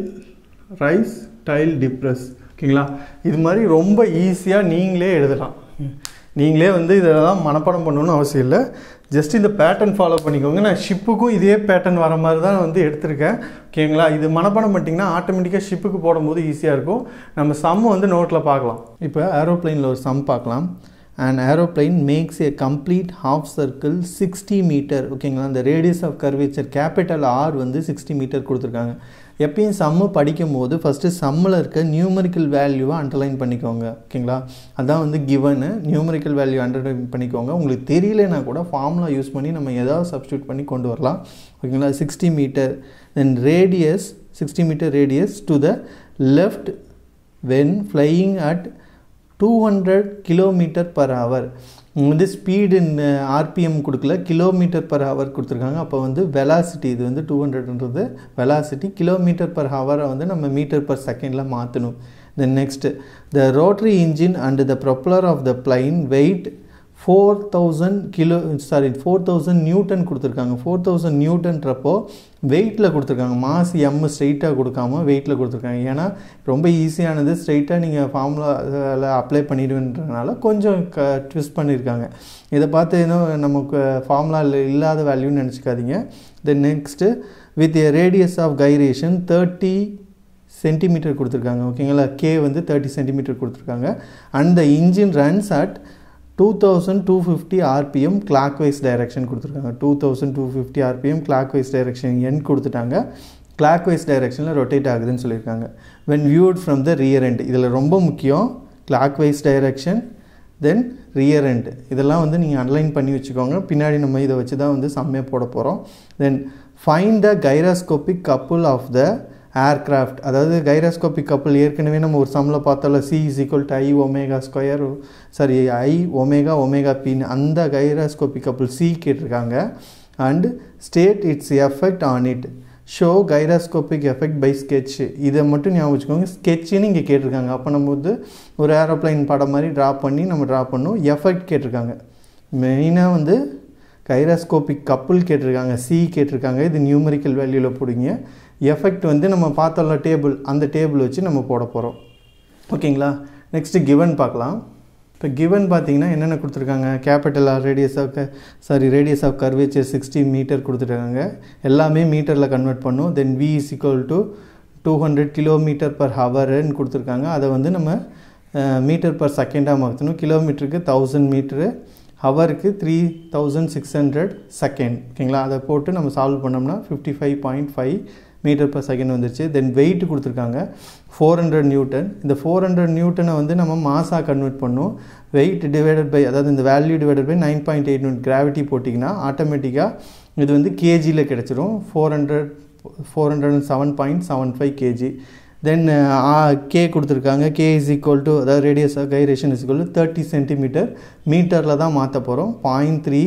rise tail depress ஓகேங்களா இது மாதிரி ரொம்ப ஈஸியாக நீங்களே எழுதலாம் நீங்களே வந்து இதெல்லாம் மனப்பாடம் பண்ணணும்னு அவசியம் இல்லை ஜஸ்ட் இந்த பேட்டர்ன் ஃபாலோ பண்ணிக்கோங்க நான் ஷிப்புக்கும் இதே பேட்டர்ன் வர மாதிரி தான் வந்து எடுத்திருக்கேன் ஓகேங்களா இது மனப்பாடம் பண்ணிட்டீங்கன்னா ஆட்டோமேட்டிக்காக ஷிப்புக்கு போடும்போது ஈஸியாக இருக்கும் நம்ம சம் வந்து நோட்டில் பார்க்கலாம் இப்போ ஏரோப்ளைனில் ஒரு சம் பார்க்கலாம் and aeroplane makes a complete half circle sixty metre ஓகேங்களா இந்த radius of curvature capital R வந்து சிக்ஸ்டி மீட்டர் கொடுத்துருக்காங்க எப்பயும் சம்மு படிக்கும் போது ஃபஸ்ட்டு சம்மில் இருக்க நியூமரிக்கல் வேல்யூவை அண்டர்லைன் பண்ணிக்கோங்க ஓகேங்களா அதான் வந்து கிவனு நியூமரிக்கல் வேல்யூ அண்டர்லைன் பண்ணிக்கோங்க உங்களுக்கு தெரியலனா கூட ஃபார்முலா யூஸ் பண்ணி நம்ம ஏதாவது சப்ஸ்டியூட் பண்ணி கொண்டு வரலாம் ஓகேங்களா sixty metre then radius sixty metre radius to the left when flying at two hundred kilometre per hour வந்து ஸ்பீடு ஆர்பிஎம் கொடுக்கல கிலோமீட்டர் பர் ஹவர் கொடுத்துருக்காங்க அப்போ வந்து வெலாசிட்டி இது வந்து டூ ஹண்ட்ரட்ன்றது வெலாசிட்டி கிலோமீட்டர் பர் ஹவரை வந்து நம்ம மீட்டர் பர் செகண்டில் மாற்றணும் then next the rotary engine and the propeller of the plane weight four thousand kilo sorry four thousand newton கொடுத்துருக்காங்க ஃபோர் தௌசண்ட் நியூட்டன்றப்போ வெயிட்டில் கொடுத்துருக்காங்க மாஸ் எம் ஸ்ட்ரைட்டாக கொடுக்காம வெயிட்டில் கொடுத்துருக்காங்க ஏன்னா ரொம்ப ஈஸியானது ஸ்ட்ரைட்டாக நீங்கள் ஃபார்முலாவில் அப்ளை பண்ணிடுவேன்றதுனால கொஞ்சம் க ட்விஸ்ட் பண்ணியிருக்காங்க இதை பார்த்து இன்னும் நமக்கு ஃபார்முலாவில் இல்லாத வேல்யூன்னு நினச்சிக்காதீங்க then next with a radius of gyration thirty centimetre கொடுத்துருக்காங்க ஓகேங்களா கே வந்து தேர்ட்டி சென்டிமீட்டர் கொடுத்துருக்காங்க and the engine runs at two thousand two fifty RPM clockwise direction கொடுத்துருக்காங்க two thousand two fifty RPM clockwise direction N கொடுத்துட்டாங்க clockwise டைரக்ஷனில் rotate ஆகுதுன்னு சொல்லியிருக்காங்க when viewed from the rear end இதில் ரொம்ப முக்கியம் clockwise direction then rear end இதெல்லாம் வந்து நீங்கள் அன்லைன் பண்ணி வச்சுக்கோங்க பின்னாடி நம்ம இதை வச்சு தான் வந்து செம்மையாக போட போகிறோம் then find the gyroscopic couple of the aircraft அதாவது கைராஸ்கோபிக் கப்பல் ஏற்கனவே நம்ம ஒரு சம்மில் பார்த்தோம்ல C is equal to I omega square sorry I omega omega பின்னு அந்த கைராஸ்கோபிக் கப்பல் சி கேட்டிருக்காங்க and state its effect on it show gyroscopic effect by sketch இதை மட்டும் ஞாபகம் வச்சுக்கோங்க ஸ்கெட்சுன்னு இங்கே கேட்டிருக்காங்க அப்போ நம்ம வந்து ஒரு ஏரோப்ளைன் படம் மாதிரி ட்ரா பண்ணி நம்ம ட்ரா பண்ணோம் எஃபெக்ட் கேட்டிருக்காங்க மெயினாக வந்து கைராஸ்கோபிக் கப்புள் கேட்டிருக்காங்க சி கேட்டிருக்காங்க இது நியூமரிக்கல் வேல்யூவில் போடுங்க எஃபெக்ட் வந்து நம்ம பார்த்தோம்ல டேபிள் அந்த டேபிள் வச்சு நம்ம போட போகிறோம் ஓகேங்களா நெக்ஸ்ட்டு கிவன் பார்க்கலாம் இப்போ கிவன் பார்த்தீங்கன்னா என்னென்ன கொடுத்துருக்காங்க capital R radius of sorry radius of curvature sixty metre கொடுத்துருக்காங்க எல்லாமே மீட்டரில் கன்வெர்ட் பண்ணும் then V is equal to two hundred kilometre per ஹவர்னு கொடுத்துருக்காங்க அதை வந்து நம்ம மீட்டர் பர் செகண்டாக மாற்றணும் கிலோமீட்டருக்கு தௌசண்ட் மீட்ரு ஹவருக்கு three thousand six hundred second ஓகேங்களா அதை போட்டு நம்ம சால்வ் பண்ணோம்னா fifty five point five metre per second வந்துருச்சு தென் வெயிட் கொடுத்துருக்காங்க ஃபோர் ஹண்ட்ரட் நியூட்டன் இந்த ஃபோர் ஹண்ட்ரட் நியூட்டனை வந்து நம்ம மாஸாக கன்வெர்ட் பண்ணும் வெயிட் டிவைடட் பை அதாவது இந்த value divided by nine point eight gravity போட்டிங்கன்னா ஆட்டோமேட்டிக்காக இது வந்து கேஜியில் கிடச்சிரும் four hundred four hundred and seven point seven five KG then K கொடுத்துருக்காங்க கே இஸ் ஈக்குவல் டு அதாவது radius of gyration is equal to thirty centimetre மீட்டரில் தான் மாற்ற போகிறோம் point three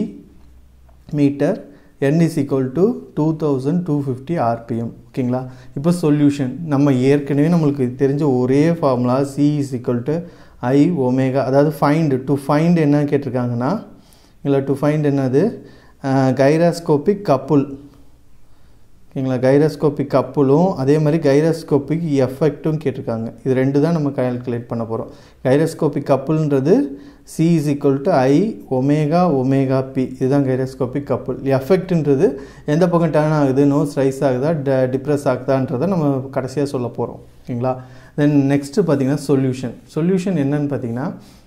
metre n is equal to two thousand two fifty RPM ஓகேங்களா இப்போ solution நம்ம ஏற்கனவே நம்மளுக்கு தெரிஞ்ச ஒரே formula C is equal to I omega அதாவது ஃபைண்ட் டு ஃபைண்ட் என்ன கேட்டிருக்காங்கன்னா இல்லை டு ஃபைண்ட் என்னது கைராஸ்கோபிக் கப்புள் ஓகேங்களா கைரோஸ்கோபிக் கப்புலும் அதே மாதிரி கைரோஸ்கோபிக் எஃபெக்ட்டும் கேட்டிருக்காங்க இது ரெண்டு தான் நம்ம கால்குலேட் பண்ண போகிறோம் கைரோஸ்கோபிக் கப்புல்ன்றது C is equal to I omega omega P இதுதான் கைரோஸ்கோபிக் கப்புல் எஃபெக்ட்ன்றது எந்த பக்கம் டர்ன் ஆகுது நோஸ் ரைஸ் ஆகுதா ட டிப்ரெஸ் ஆகுதான்றதை நம்ம கடைசியாக சொல்ல போகிறோம் ஓகேங்களா தென் நெக்ஸ்ட்டு பார்த்தீங்கன்னா சொல்யூஷன் சொல்யூஷன் என்னன்னு பார்த்தீங்கன்னா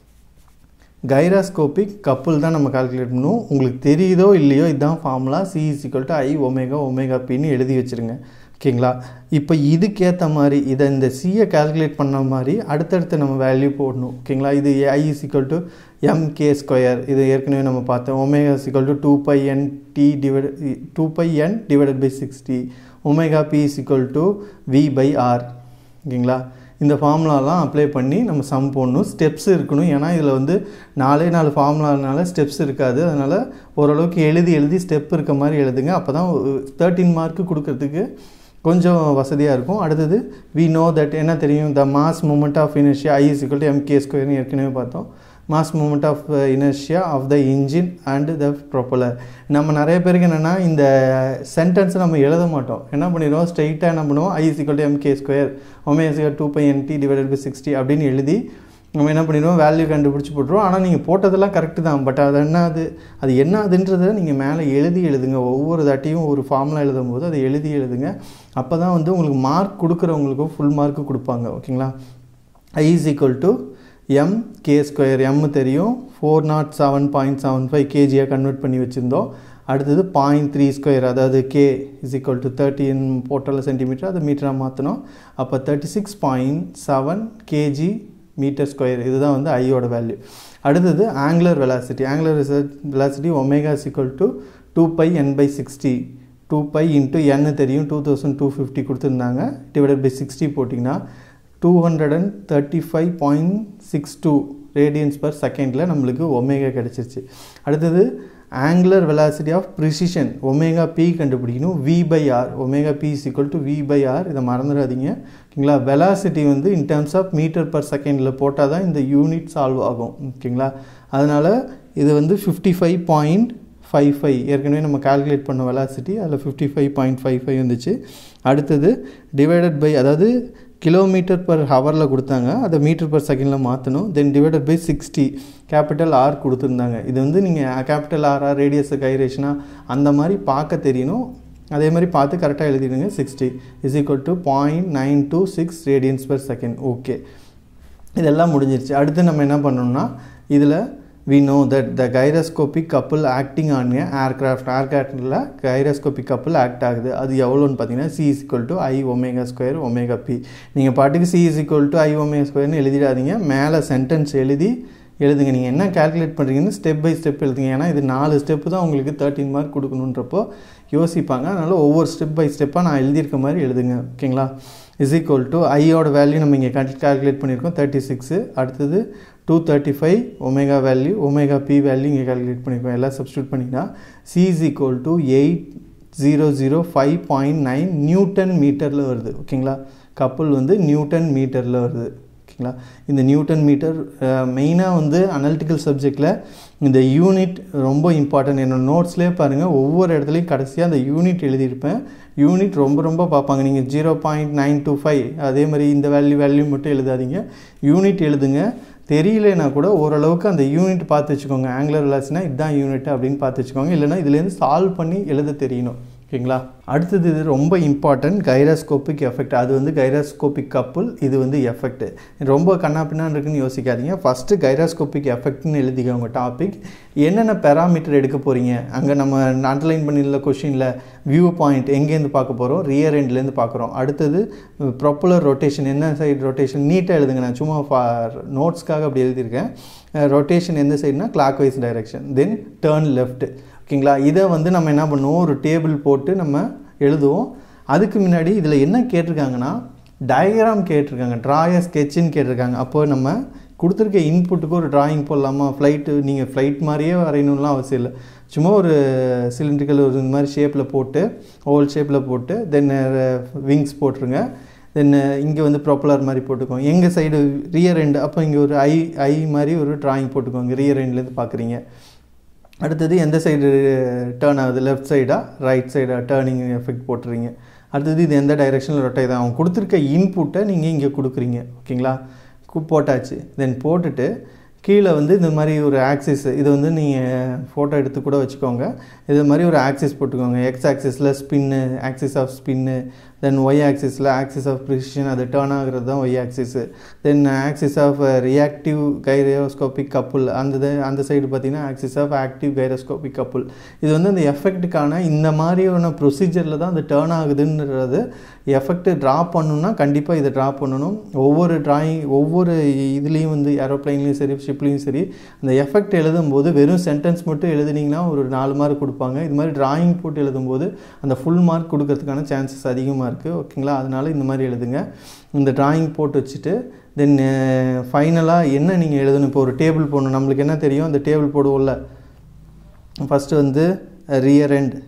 கைராஸ்கோபிக் கப்புள் தான் நம்ம கால்குலேட் பண்ணுவோம் உங்களுக்கு தெரியுதோ இல்லையோ இதுதான் formula C is equal to I omega omega பின்னு எழுதி வச்சுருங்க ஓகேங்களா இப்போ இதுக்கேற்ற மாதிரி இதை இந்த சியை கால்குலேட் பண்ண மாதிரி அடுத்தடுத்து நம்ம வேல்யூ போடணும் ஓகேங்களா இது I is equal to MK square இது ஏற்கனவே நம்ம பார்த்தோம் omega is equal to two pi N T divide two pi N divided by sixty omega P is equal to V by R ஓகேங்களா இந்த ஃபார்முலாலாம் அப்ளை பண்ணி நம்ம சம் போடணும் steps இருக்கணும் ஏன்னா இதில் வந்து நாலே நாலு ஃபார்முலானால ஸ்டெப்ஸ் இருக்காது அதனால் ஓரளவுக்கு எழுதி எழுதி ஸ்டெப் இருக்க மாதிரி எழுதுங்க அப்போ தான் தேர்ட்டின் மார்க்கு கொடுக்கறதுக்கு கொஞ்சம் வசதியாக இருக்கும் அடுத்தது வி நோ தட் என்ன தெரியும் the mass moment of inertia I is equal to MK ஸ்கொயர்னு ஏற்கனவே பார்த்தோம் mass moment of inertia of the engine and the propeller நம்ம நிறைய பேருக்கு என்னென்னா இந்த சென்டென்ஸை நம்ம எழுத மாட்டோம் என்ன பண்ணிடுவோம் ஸ்ட்ரைட்டாக என்ன பண்ணுவோம் I is equal to MK square omega equal two pi NT divided by sixty அப்படின்னு எழுதி நம்ம என்ன பண்ணிடுவோம் வேல்யூ கண்டுபிடிச்சி போட்டுருவோம் ஆனால் நீங்கள் போட்டதெல்லாம் கரெக்டு தான் பட் அது என்ன அது அது என்ன அதுன்றதை நீங்கள் மேலே எழுதி எழுதுங்க ஒவ்வொரு தாட்டியும் ஒரு ஃபார்முலா எழுதும் போது அதை எழுதி எழுதுங்க அப்போ தான் வந்து உங்களுக்கு மார்க் கொடுக்குறவங்களுக்கும் ஃபுல் மார்க்கு கொடுப்பாங்க ஓகேங்களா I is equal to M K square M தெரியும் four naught seven point seven five கேஜியாக கன்வெர்ட் பண்ணி வச்சுருந்தோம் அடுத்தது பாயிண்ட் த்ரீ ஸ்கொயர் அதாவது கே இஸ் ஈக்குவல் டு தேர்ட்டின் போட்டல சென்டிமீட்டர் அதை மீட்டராக மாற்றணும் அப்போ thirty six point seven KG metre square இதுதான் வந்து ஐயோட வேல்யூ அடுத்தது angular velocity angular velocity omega is equal to two pi N by sixty two pi into என்னு தெரியும் டூ தௌசண்ட் டூ ஃபிஃப்டி கொடுத்துருந்தாங்க டிவைடட் பை சிக்ஸ்டி போட்டிங்கன்னா two hundred and thirty five point six two radians per செகண்டில் நம்மளுக்கு omega கிடச்சிருச்சு அடுத்தது angular velocity of precision omega P கண்டுபிடிக்கணும் V by R omega P is equal to V by R இதை மறந்துடாதீங்க ஓகேங்களா velocity வந்து in terms of metre per செகண்டில் போட்டால் தான் இந்த யூனிட் சால்வ் ஆகும் ஓகேங்களா அதனால் இது வந்து fifty five point five five ஏற்கனவே நம்ம கால்குலேட் பண்ண வெலாசிட்டி அதில் fifty five point five five வந்துச்சு அடுத்தது டிவைடட் பை அதாவது கிலோமீட்டர் பர் ஹவரில் கொடுத்தாங்க அதை மீட்டர் பர் செகண்டில் மாற்றணும் then divided by sixty capital R கொடுத்துருந்தாங்க இது வந்து நீங்கள் கேபிட்டல் ஆரா ரேடியஸ் கைரேஷனா அந்த மாதிரி பார்க்க தெரியணும் அதே மாதிரி பார்த்து கரெக்டாக எழுதிடுங்க sixty is equal to point nine two six radians per second okay இதெல்லாம் முடிஞ்சிருச்சு அடுத்து நம்ம என்ன பண்ணணும்னா இதில் we know that the gyroscopic couple acting on a aircraft aircraftல gyroscopic couple act ஆகுது அது எவ்வளோன்னு பார்த்தீங்கன்னா c is equal to i omega square omega p நீங்கள் பாட்டுக்கு c is equal to i omega squareனு எழுதிடாதீங்க மேலே சென்டென்ஸ் எழுதி எழுதுங்க நீங்கள் என்ன கால்குலேட் பண்ணுறீங்கன்னு ஸ்டெப் பை ஸ்டெப் எழுதுங்க ஏன்னா இது நாலு ஸ்டெப்பு தான் உங்களுக்கு தேர்ட்டின் மார்க் கொடுக்கணுன்றப்போ யோசிப்பாங்க அதனால் ஒவ்வொரு ஸ்டெப் பை ஸ்டெப்பாக நான் எழுதியிருக்க மாதிரி எழுதுங்க ஓகேங்களா இஸ் ஈக்குவல் டு ஐயோட வேல்யூ நம்ம இங்கே கால்குலேட் பண்ணியிருக்கோம் தேர்ட்டி சிக்ஸு அடுத்தது two thirty five omega value omega P value இங்கே கால்குலேட் பண்ணியிருக்கோம் எல்லாம் சப்ஸ்டியூட் பண்ணிங்கன்னா C is equal to eight zero zero five point nine newton மீட்டரில் வருது ஓகேங்களா கப்பல் வந்து நியூட்டன் மீட்டரில் வருது ஓகேங்களா இந்த நியூட்டன் மீட்டர் மெயினாக வந்து அனலிட்டிக்கல் சப்ஜெக்டில் இந்த யூனிட் ரொம்ப இம்பார்ட்டன்ட் என்னோட நோட்ஸ்லேயே பாருங்கள் ஒவ்வொரு இடத்துலையும் கடைசியாக அந்த யூனிட் எழுதியிருப்பேன் யூனிட் ரொம்ப ரொம்ப பார்ப்பாங்க நீங்கள் zero point nine two five அதே மாதிரி இந்த வேல்யூ வேல்யூ மட்டும் எழுதாதீங்க யூனிட் எழுதுங்க தெரியலனா கூட ஓரளவுக்கு அந்த யூனிட் பார்த்து வச்சுக்கோங்க ஆங்குலர் விளாசினா இதுதான் யூனிட் அப்படின்னு பார்த்து வச்சுக்கோங்க இல்லைனா இதுலேருந்து சால்வ் பண்ணி எழுத தெரியணும் ஓகேங்களா அடுத்தது இது ரொம்ப இம்பார்ட்டன்ட் கைராஸ்கோபிக் எஃபெக்ட் அது வந்து கைராஸ்கோபிக் கப்புள் இது வந்து எஃபெக்ட் ரொம்ப கண்ணா பின்னான்னு இருக்குன்னு யோசிக்காதீங்க ஃபஸ்ட்டு கைராஸ்கோபிக் எஃபெக்ட்னு எழுதிக்கோங்க டாபிக் என்னென்ன பேராமீட்டர் எடுக்க போகிறீங்க அங்கே நம்ம அண்டர்லைன் பண்ணியிருந்த கொஷினில் வியூ பாயிண்ட் எங்கேருந்து பார்க்க போகிறோம் ரியர் எண்ட்லேருந்து பார்க்குறோம் அடுத்தது ப்ரொப்புலர் ரொட்டேஷன் என்ன சைடு ரொட்டேஷன் நீட்டாக எழுதுங்க நான் சும்மா நோட்ஸ்க்காக அப்படி எழுதியிருக்கேன் ரொட்டேஷன் எந்த சைடுனா clockwise direction then turn left ஓகேங்களா இதை வந்து நம்ம என்ன பண்ணுவோம் ஒரு டேபிள் போட்டு நம்ம எழுதுவோம் அதுக்கு முன்னாடி இதில் என்ன கேட்டிருக்காங்கன்னா டயக்ராம் கேட்டிருக்காங்க ட்ராய ஸ்கெட்சுன்னு கேட்டிருக்காங்க அப்போ நம்ம கொடுத்துருக்க இன்புட்டுக்கு ஒரு டிராயிங் போடலாமா ஃப்ளைட்டு நீங்கள் ஃப்ளைட் மாதிரியே வரையணும்லாம் அவசியம் இல்லை சும்மா ஒரு சிலிண்ட்ரிக்கல் ஒரு இந்த மாதிரி ஷேப்பில் போட்டு ஓவல் ஷேப்பில் போட்டு தென் விங்ஸ் போட்டுருங்க தென் இங்கே வந்து ப்ரொப்பலர் மாதிரி போட்டுக்கோங்க எங்கள் சைடு ரியர் எண்டு அப்போ இங்கே ஒரு ஐ ஐ மாதிரி ஒரு டிராயிங் போட்டுக்கோங்க ரியர் எண்ட்லேருந்து பார்க்குறீங்க அடுத்தது எந்த சைடு டேர்ன் ஆகுது லெஃப்ட் சைடா ரைட் சைடா டேர்னிங் எஃபெக்ட் போட்டுறீங்க அடுத்தது இது எந்த டைரெக்ஷனில் ரொட்டேட் தான் அவங்க கொடுத்துருக்க இன்புட்டை நீங்கள் இங்கே கொடுக்குறீங்க ஓகேங்களா கு- போட்டாச்சு தென் போட்டுட்டு கீழே வந்து இந்த மாதிரி ஒரு ஆக்சிஸ் இது வந்து நீங்கள் ஃபோட்டோ எடுத்து கூட வச்சுக்கோங்க இது மாதிரி ஒரு ஆக்சிஸ் போட்டுக்கோங்க எக்ஸ் ஆக்சிஸில் spin axis of spin then Y ஆக்சிஸில் ஆக்சிஸ் ஆஃப் ப்ரிசிஷன் அது டேர்ன் ஆகுறது தான் Y axis then axis of reactive gyroscopic couple அந்த இது- அந்த சைடு பார்த்தீங்கன்னா axis of active gyroscopic couple இது வந்து அந்த எஃபெக்ட்டுக்கான இந்த மாதிரியான ப்ரொசீஜரில் தான் அது டேர்ன் ஆகுதுன்றது எஃபெக்ட் ட்ரா பண்ணணும்னா கண்டிப்பாக இதை ட்ரா பண்ணணும் ஒவ்வொரு டிராயிங் ஒவ்வொரு இதுலேயும் வந்து ஏரோப்ளைன்லேயும் சரி ஷிப்லேயும் சரி அந்த எஃபெக்ட் எழுதும்போது வெறும் சென்டென்ஸ் மட்டும் எழுதுனீங்கன்னா ஒரு நாலு மார்க் கொடுப்பாங்க இது மாதிரி டிராயிங் போட்டு எழுதும்போது அந்த ஃபுல் மார்க் கொடுக்கறதுக்கான சான்சஸ் அதிகமாக இருக்குது ஓகேங்களா அதனால இந்த மாதிரி எழுதுங்க இந்த டிராயிங் போட்டு வச்சுட்டு தென் ஃபைனலாக என்ன நீங்கள் எழுதணும் இப்போ ஒரு டேபிள் போடணும் நம்மளுக்கு என்ன தெரியும் அந்த டேபிள் போடுவோம்ல ஃபஸ்ட்டு வந்து rear end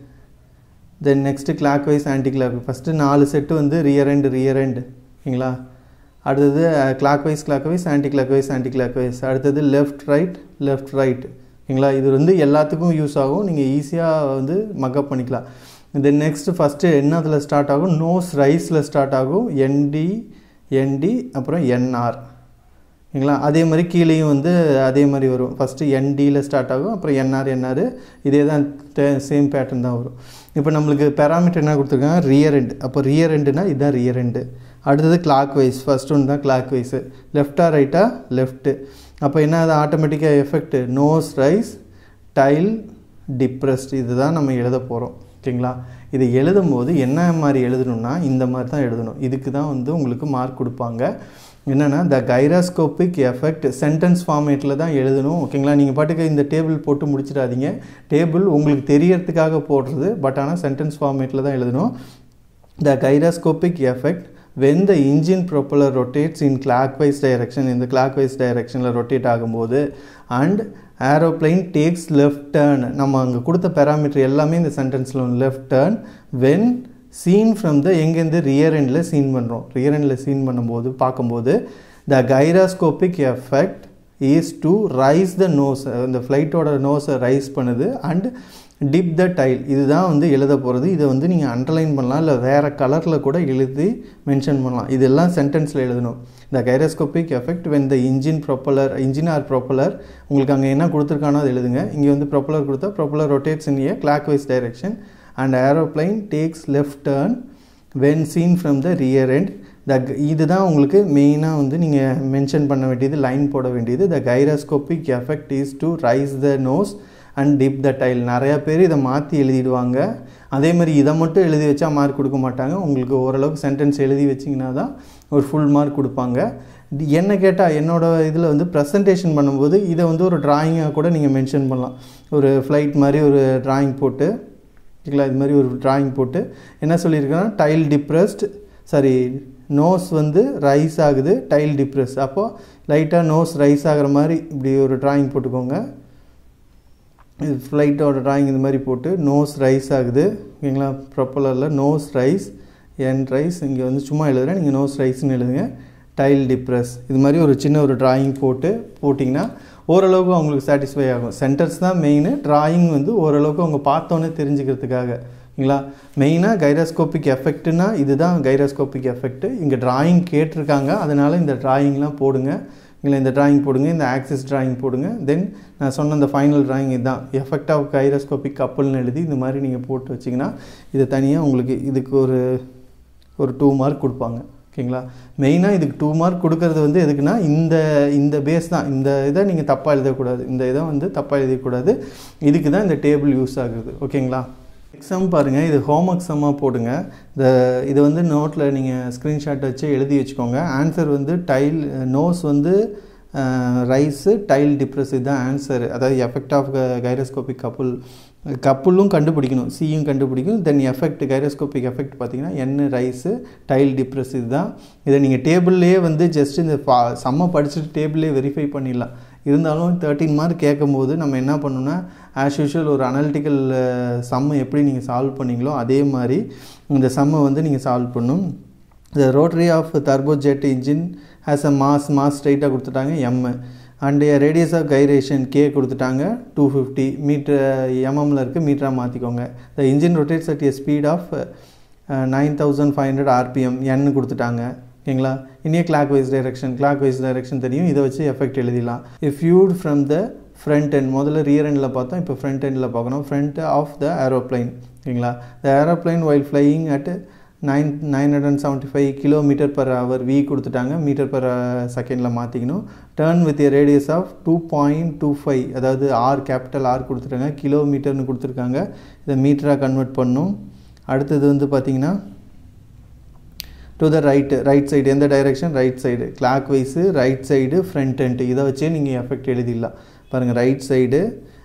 then next clock wise anti clock first நாலு செட்டு வந்து ரியர் எண்ட் ரியர் எண்ட் ஓகேங்களா அடுத்தது clock wise clock wise anti clock wise anti anticlockwise அடுத்தது லெஃப்ட் ரைட் லெஃப்ட் ரைட் ஓகேங்களா இது வந்து எல்லாத்துக்கும் யூஸ் ஆகும் நீங்கள் ஈஸியாக வந்து மக்கப் பண்ணிக்கலாம் தென் நெக்ஸ்ட்டு ஃபஸ்ட்டு என்னத்தில் ஸ்டார்ட் ஆகும் நோஸ் ரைஸில் ஸ்டார்ட் ஆகும் என்டி என்டி அப்புறம் என்ஆர் ஓகேங்களா அதே மாதிரி கீழேயும் வந்து அதே மாதிரி வரும் ஃபஸ்ட்டு என்டியில் ஸ்டார்ட் ஆகும் அப்புறம் என்ஆர் என்ஆர் இதே தான் சேம் பேட்டர்ன் தான் வரும் இப்போ நம்மளுக்கு பேராமீட்டர் என்ன கொடுத்துருக்காங்க ரியர் எண்ட் அப்போ ரியர் எண்டுனா இதுதான் ரியர் எண்டு அடுத்தது கிளாக் வைஸ் ஃபஸ்ட் ஒன் தான் கிளாக் வைஸு லெஃப்டா ரைட்டா லெஃப்ட்டு அப்போ என்ன அது ஆட்டோமேட்டிக்காக effect nose rise tail depressed இதுதான் நம்ம எழுத போகிறோம் ஓகேங்களா இது எழுதும் போது என்ன மாதிரி எழுதணும்னா இந்த மாதிரி தான் எழுதணும் இதுக்கு தான் வந்து உங்களுக்கு மார்க் கொடுப்பாங்க என்னென்னா த கைராஸ்கோபிக் எஃபெக்ட் சென்டென்ஸ் ஃபார்மேட்டில் தான் எழுதணும் ஓகேங்களா நீங்கள் பாட்டுக்கு இந்த டேபிள் போட்டு முடிச்சிடாதீங்க டேபிள் உங்களுக்கு தெரியறதுக்காக போடுறது பட் ஆனால் சென்டென்ஸ் ஃபார்மேட்டில் தான் எழுதணும் the gyroscopic effect when the engine propeller rotates in clockwise direction இந்த clockwise directionல rotate ஆகும்போது and aeroplane takes left turn நம்ம அங்கே கொடுத்த parameter எல்லாமே இந்த சென்டென்ஸில் left turn when seen from the எங்கேருந்து rear endல சீன் பண்ணுறோம் rear endல சீன் பண்ணும்போது பார்க்கும்போது the gyroscopic effect is to rise the nose இந்த ஃப்ளைட்டோட நோஸை ரைஸ் பண்ணுது அண்ட் டிப் த டைல் இதுதான் வந்து எழுத போகிறது இதை வந்து நீங்கள் அண்டர்லைன் பண்ணலாம் இல்லை வேறு கலரில் கூட எழுதி மென்ஷன் பண்ணலாம் இதெல்லாம் சென்டென்ஸில் எழுதணும் இந்த gyroscopic effect when the engine propeller engine or propeller உங்களுக்கு அங்கே என்ன கொடுத்துருக்கானோ அது எழுதுங்க இங்கே வந்து ப்ரொப்பலர் கொடுத்தா propeller rotates in a clockwise direction and aeroplane takes left turn when seen from the rear end the இதுதான் உங்களுக்கு மெயினாக வந்து நீங்கள் மென்ஷன் பண்ண வேண்டியது லைன் போட வேண்டியது the gyroscopic effect is to rise the nose and dip the tail நிறையா பேர் இதை மாற்றி எழுதிடுவாங்க அதே மாதிரி இதை மட்டும் எழுதி வச்சா மார்க் கொடுக்க மாட்டாங்க உங்களுக்கு ஓரளவுக்கு சென்டென்ஸ் எழுதி வச்சிங்கன்னா தான் ஒரு ஃபுல் மார்க் கொடுப்பாங்க இது என்ன கேட்டால் என்னோட இதில் வந்து ப்ரெசன்டேஷன் பண்ணும்போது இதை வந்து ஒரு டிராயிங்காக கூட நீங்கள் மென்ஷன் பண்ணலாம் ஒரு ஃப்ளைட் மாதிரி ஒரு டிராயிங் போட்டு ஓகேங்களா இது மாதிரி ஒரு டிராயிங் போட்டு என்ன சொல்லியிருக்கேன்னா டைல் டிப்ரெஸ்ட் சாரி நோஸ் வந்து ரைஸ் ஆகுது டைல் டிப்ரெஸ் அப்போது லைட்டாக நோஸ் ரைஸ் ஆகிற மாதிரி இப்படி ஒரு டிராயிங் போட்டுக்கோங்க இது ஃப்ளைட்டோட டிராயிங் இந்த மாதிரி போட்டு நோஸ் ரைஸ் ஆகுது ஓகேங்களா ப்ரொப்பலரில் நோஸ் ரைஸ் என் ரைஸ் இங்கே வந்து சும்மா எழுதுகிறேன் நீங்கள் நோஸ் ரைஸ்னு எழுதுங்க டைல் டிப்ரெஸ் இது மாதிரி ஒரு சின்ன ஒரு டிராயிங் போட்டு போட்டிங்கன்னா ஓரளவுக்கு அவங்களுக்கு சாட்டிஸ்ஃபை ஆகும் சென்டர்ஸ் தான் மெயின் டிராயிங் வந்து ஓரளவுக்கு அவங்க பார்த்தோன்னே தெரிஞ்சுக்கிறதுக்காக ஓகேங்களா மெயினாக கைரோஸ்கோபிக் எஃபெக்ட்னா இதுதான் கைரோஸ்கோபிக் எஃபெக்ட் இங்கே டிராயிங் கேட்டிருக்காங்க அதனால் இந்த டிராயிங்லாம் போடுங்க இல்லை இந்த டிராயிங் போடுங்க இந்த ஆக்சிஸ் டிராயிங் போடுங்க தென் நான் சொன்ன இந்த ஃபைனல் டிராயிங் இதுதான் எஃபெக்ட் ஆஃப் கைரோஸ்கோபிக் கப்பல்னு எழுதி இந்த மாதிரி நீங்கள் போட்டு வச்சிங்கன்னா இது தனியாக உங்களுக்கு இதுக்கு ஒரு ஒரு டூ மார்க் கொடுப்பாங்க ஓகேங்களா மெயினாக இதுக்கு டூ மார்க் கொடுக்கறது வந்து எதுக்குன்னா இந்த இந்த பேஸ் தான் இந்த இதை நீங்கள் தப்பாக எழுதக்கூடாது இந்த இதை வந்து தப்பாக எழுதக்கூடாது இதுக்கு தான் இந்த டேபிள் யூஸ் ஆகுது ஓகேங்களா எக்ஸாம் பாருங்கள் இது ஹோம்ஒர்க் சம்மாக போடுங்க இந்த இது வந்து நோட்டில் நீங்கள் ஸ்க்ரீன்ஷாட் வச்சு எழுதி வச்சுக்கோங்க ஆன்சர் வந்து டைல் நோஸ் வந்து ரைஸு டைல் டிப்ரெஸ் இதுதான் ஆன்சர் அதாவது எஃபெக்ட் ஆஃப் கைரோஸ்கோபிக் கப்புள் கப்புளும் கண்டுபிடிக்கணும் சியும் கண்டுபிடிக்கணும் தென் எஃபெக்ட் கைரோஸ்கோபிக் எஃபெக்ட் பார்த்தீங்கன்னா என்ன ரைஸு டைல் டிப்ரெஸ் இதுதான் இதை நீங்கள் டேபிள்லேயே வந்து ஜஸ்ட் இந்த ஃபா செம்ம படிச்சுட்டு டேபிள்லேயே வெரிஃபை பண்ணிடலாம் இருந்தாலும் தேர்ட்டின் மார்க் கேட்கும்போது நம்ம என்ன பண்ணணும்னா ஆஸ் யூஷுவல் ஒரு அனலிட்டிக்கல் சம்மை எப்படி நீங்கள் சால்வ் பண்ணீங்களோ அதே மாதிரி இந்த சம்மை வந்து நீங்கள் சால்வ் பண்ணணும் the rotary of turbojet engine has a mass mass ஸ்ட்ரைட்டாக கொடுத்துட்டாங்க M and radius of gyration K கொடுத்துட்டாங்க டூ ஃபிஃப்டி மீட்டர் எம்எம்மில் இருக்குது மீட்டராக மாற்றிக்கோங்க the engine rotates at a speed of nine thousand five hundred RPM என்னு கொடுத்துட்டாங்க ஓகேங்களா இனியே clockwise direction clockwise direction தெரியும் இதை வச்சு எஃபெக்ட் எழுதிடலாம் if viewed from the front end முதல்ல ரியர் எண்டில் பார்த்தோம் இப்போ ஃப்ரண்ட் எண்டில் பார்க்கணும் ஃப்ரண்ட் ஆஃப் த ஏரோப்ளைன் ஓகேங்களா the aeroplane while flying at nine nine hundred and seventy five kilometre per hour V கொடுத்துட்டாங்க மீட்டர் பர் செகண்டில் மாற்றிக்கணும் turn with a radius of two point two five அதாவது R capital R கொடுத்துட்டாங்க கிலோமீட்டர்னு கொடுத்துருக்காங்க இதை மீட்டராக கன்வெர்ட் பண்ணும் அடுத்தது வந்து பார்த்திங்கன்னா to the right right side எந்த direction right side clockwise right side front end இதை வச்சே நீங்கள் எஃபெக்ட் எழுதிடலாம் பாருங்கள் right side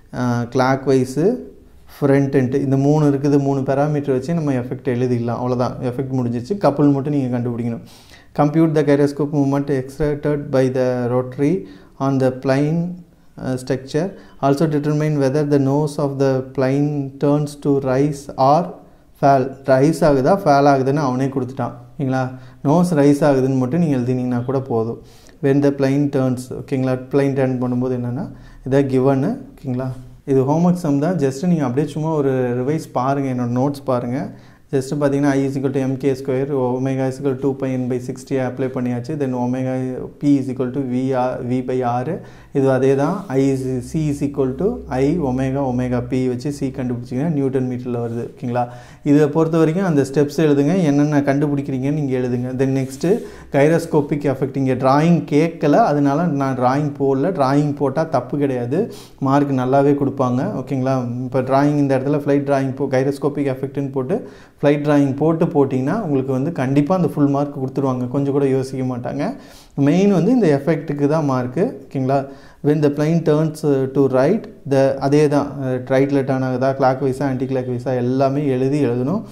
clockwise front end இந்த மூணு இருக்குது மூணு பேராமீட்டர் வச்சு நம்ம எஃபெக்ட் எழுதிடலாம் அவ்வளோதான் எஃபெக்ட் முடிஞ்சிச்சு கப்பல் மட்டும் நீங்கள் கண்டுபிடிக்கணும் compute the gyroscope moment extracted by the rotary on the plane structure also determine whether the nose of the plane turns to rise or fall rise ஆகுதா ஃபேல் ஆகுதுன்னு அவனே கொடுத்துட்டான் ஓகேங்களா நோஸ் ரைஸ் ஆகுதுன்னு மட்டும் நீங்கள் எழுதினீங்கன்னா கூட போதும் வென் த பிளைன் டேர்ன்ஸ் ஓகேங்களா பிளைன் டேர்ன் பண்ணும்போது என்னென்னா இதை கிவனு ஓகேங்களா இது ஹோம்ஒர்க் சம் தான் ஜஸ்ட்டு நீங்கள் அப்படியே சும்மா ஒரு ரிவைஸ் பாருங்கள் என்னோடய நோட்ஸ் பாருங்கள் ஜஸ்ட்டு பார்த்தீங்கன்னா I is equal to MK square omega is equal two pi N by sixty apply பண்ணியாச்சு then omega P is equal to V or V by ஆறு இது அதே தான் I C is equal to I omega omega P வச்சு C கண்டுபிடிச்சிங்கன்னா newton மீட்டரில் வருது ஓகேங்களா இதை பொறுத்த வரைக்கும் அந்த ஸ்டெப்ஸ் எழுதுங்க என்னென்ன கண்டுபிடிக்கிறீங்கன்னு நீங்கள் எழுதுங்க தென் நெக்ஸ்ட்டு கைரோஸ்கோபிக் எஃபெக்ட் இங்கே ட்ராயிங் கேட்கல அதனால நான் ட்ராயிங் போடல ட்ராயிங் போட்டால் தப்பு கிடையாது மார்க் நல்லாவே கொடுப்பாங்க ஓகேங்களா இப்போ ட்ராயிங் இந்த இடத்துல ஃப்ளைட் ட்ராயிங் போ கைரோஸ்கோபிக் எஃபெக்ட்னு போட்டு ஃப்ளைட் ட்ராயிங் போட்டு போட்டிங்கன்னா உங்களுக்கு வந்து கண்டிப்பாக அந்த ஃபுல் மார்க் கொடுத்துருவாங்க கொஞ்சம் கூட யோசிக்க மாட்டாங்க மெயின் வந்து இந்த எஃபெக்ட்டுக்கு தான் மார்க்கு ஓகேங்களா when the plane turns to right the அதே தான் ரைட்டில் டேர்ன் ஆகுதா கிளாக் வைஸாக ஆன்டி கிளாக் வைஸாக எல்லாமே எழுதி எழுதணும்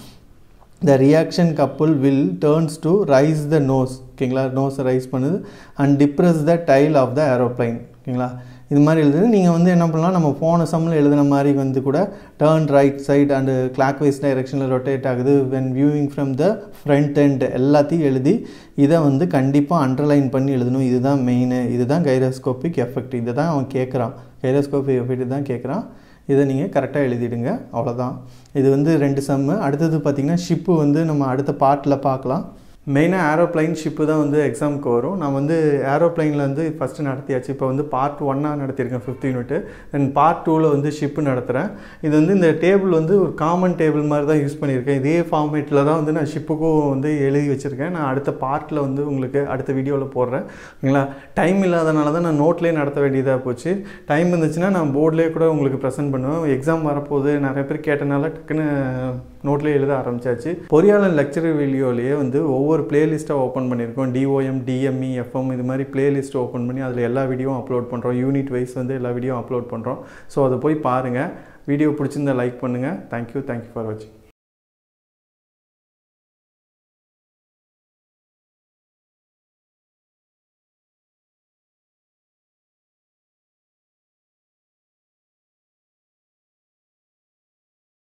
the reaction couple will turns to rise the nose ஓகேங்களா நோஸை ரைஸ் பண்ணுது and depress the tail of the aeroplane ஓகேங்களா இது மாதிரி எழுதுது நீங்கள் வந்து என்ன பண்ணலாம் நம்ம போன சம்மில் எழுதின மாதிரி வந்து கூட turn right side and clockwise டைரெக்ஷனில் ரொட்டேட் ஆகுது when viewing from the front end எல்லாத்தையும் எழுதி இதை வந்து கண்டிப்பாக அண்டர்லைன் பண்ணி எழுதணும் இதுதான் மெயின் இதுதான் கைரோஸ்கோபிக் எஃபெக்ட் இதை தான் அவன் கேட்குறான் கைரோஸ்கோபிக் எஃபெக்ட் தான் கேட்குறான் இதை நீங்கள் கரெக்டாக எழுதிடுங்க அவ்வளோதான் இது வந்து ரெண்டு சம்மு அடுத்தது பார்த்திங்கன்னா ஷிப்பு வந்து நம்ம அடுத்த பார்ட்டில் பார்க்கலாம் மெயினாக ஏரோப்ளைன் ஷிப்பு தான் வந்து எக்ஸாமுக்கு வரும் நான் வந்து ஏரோப்ளைனில் வந்து ஃபஸ்ட்டு நடத்தியாச்சு இப்போ வந்து பார்ட் ஒன்னாக நடத்தியிருக்கேன் ஃபிஃப்த் யூனிட்டு தென் பார்ட் டூவில் வந்து ஷிப்பு நடத்துகிறேன் இது வந்து இந்த டேபிள் வந்து ஒரு காமன் டேபிள் மாதிரி தான் யூஸ் பண்ணியிருக்கேன் இதே ஃபார்மேட்டில் தான் வந்து நான் ஷிப்புக்கும் வந்து எழுதி வச்சுருக்கேன் நான் அடுத்த பார்ட்டில் வந்து உங்களுக்கு அடுத்த வீடியோவில் போடுறேன் ஓகேங்களா டைம் இல்லாதனால தான் நான் நோட்லேயே நடத்த வேண்டியதாக போச்சு டைம் இருந்துச்சுன்னா நான் போர்ட்லேயே கூட உங்களுக்கு ப்ரெசென்ட் பண்ணுவேன் எக்ஸாம் வரப்போகுது நிறைய பேர் கேட்டனால டக்குன்னு நோட்லேயே எழுத ஆரம்பிச்சாச்சு பொறியாளர் லெக்சர் வீடியோலேயே வந்து ஒவ்வொரு பிளேலிஸ்ட்டாக ஓப்பன் பண்ணியிருக்கோம் டிஓஎம் டிஎம்இ எஃப்எம் இது மாதிரி பிளேலிஸ்ட் ஓப்பன் பண்ணி அதில் எல்லா வீடியோவும் அப்லோட் பண்ணுறோம் யூனிட் வைஸ் வந்து எல்லா வீடியோவும் அப்லோட் பண்ணுறோம் ஸோ அதை போய் பாருங்கள் வீடியோ பிடிச்சிருந்தா லைக் பண்ணுங்கள் தேங்க்யூ தேங்க்யூ ஃபார் வாட்சிங்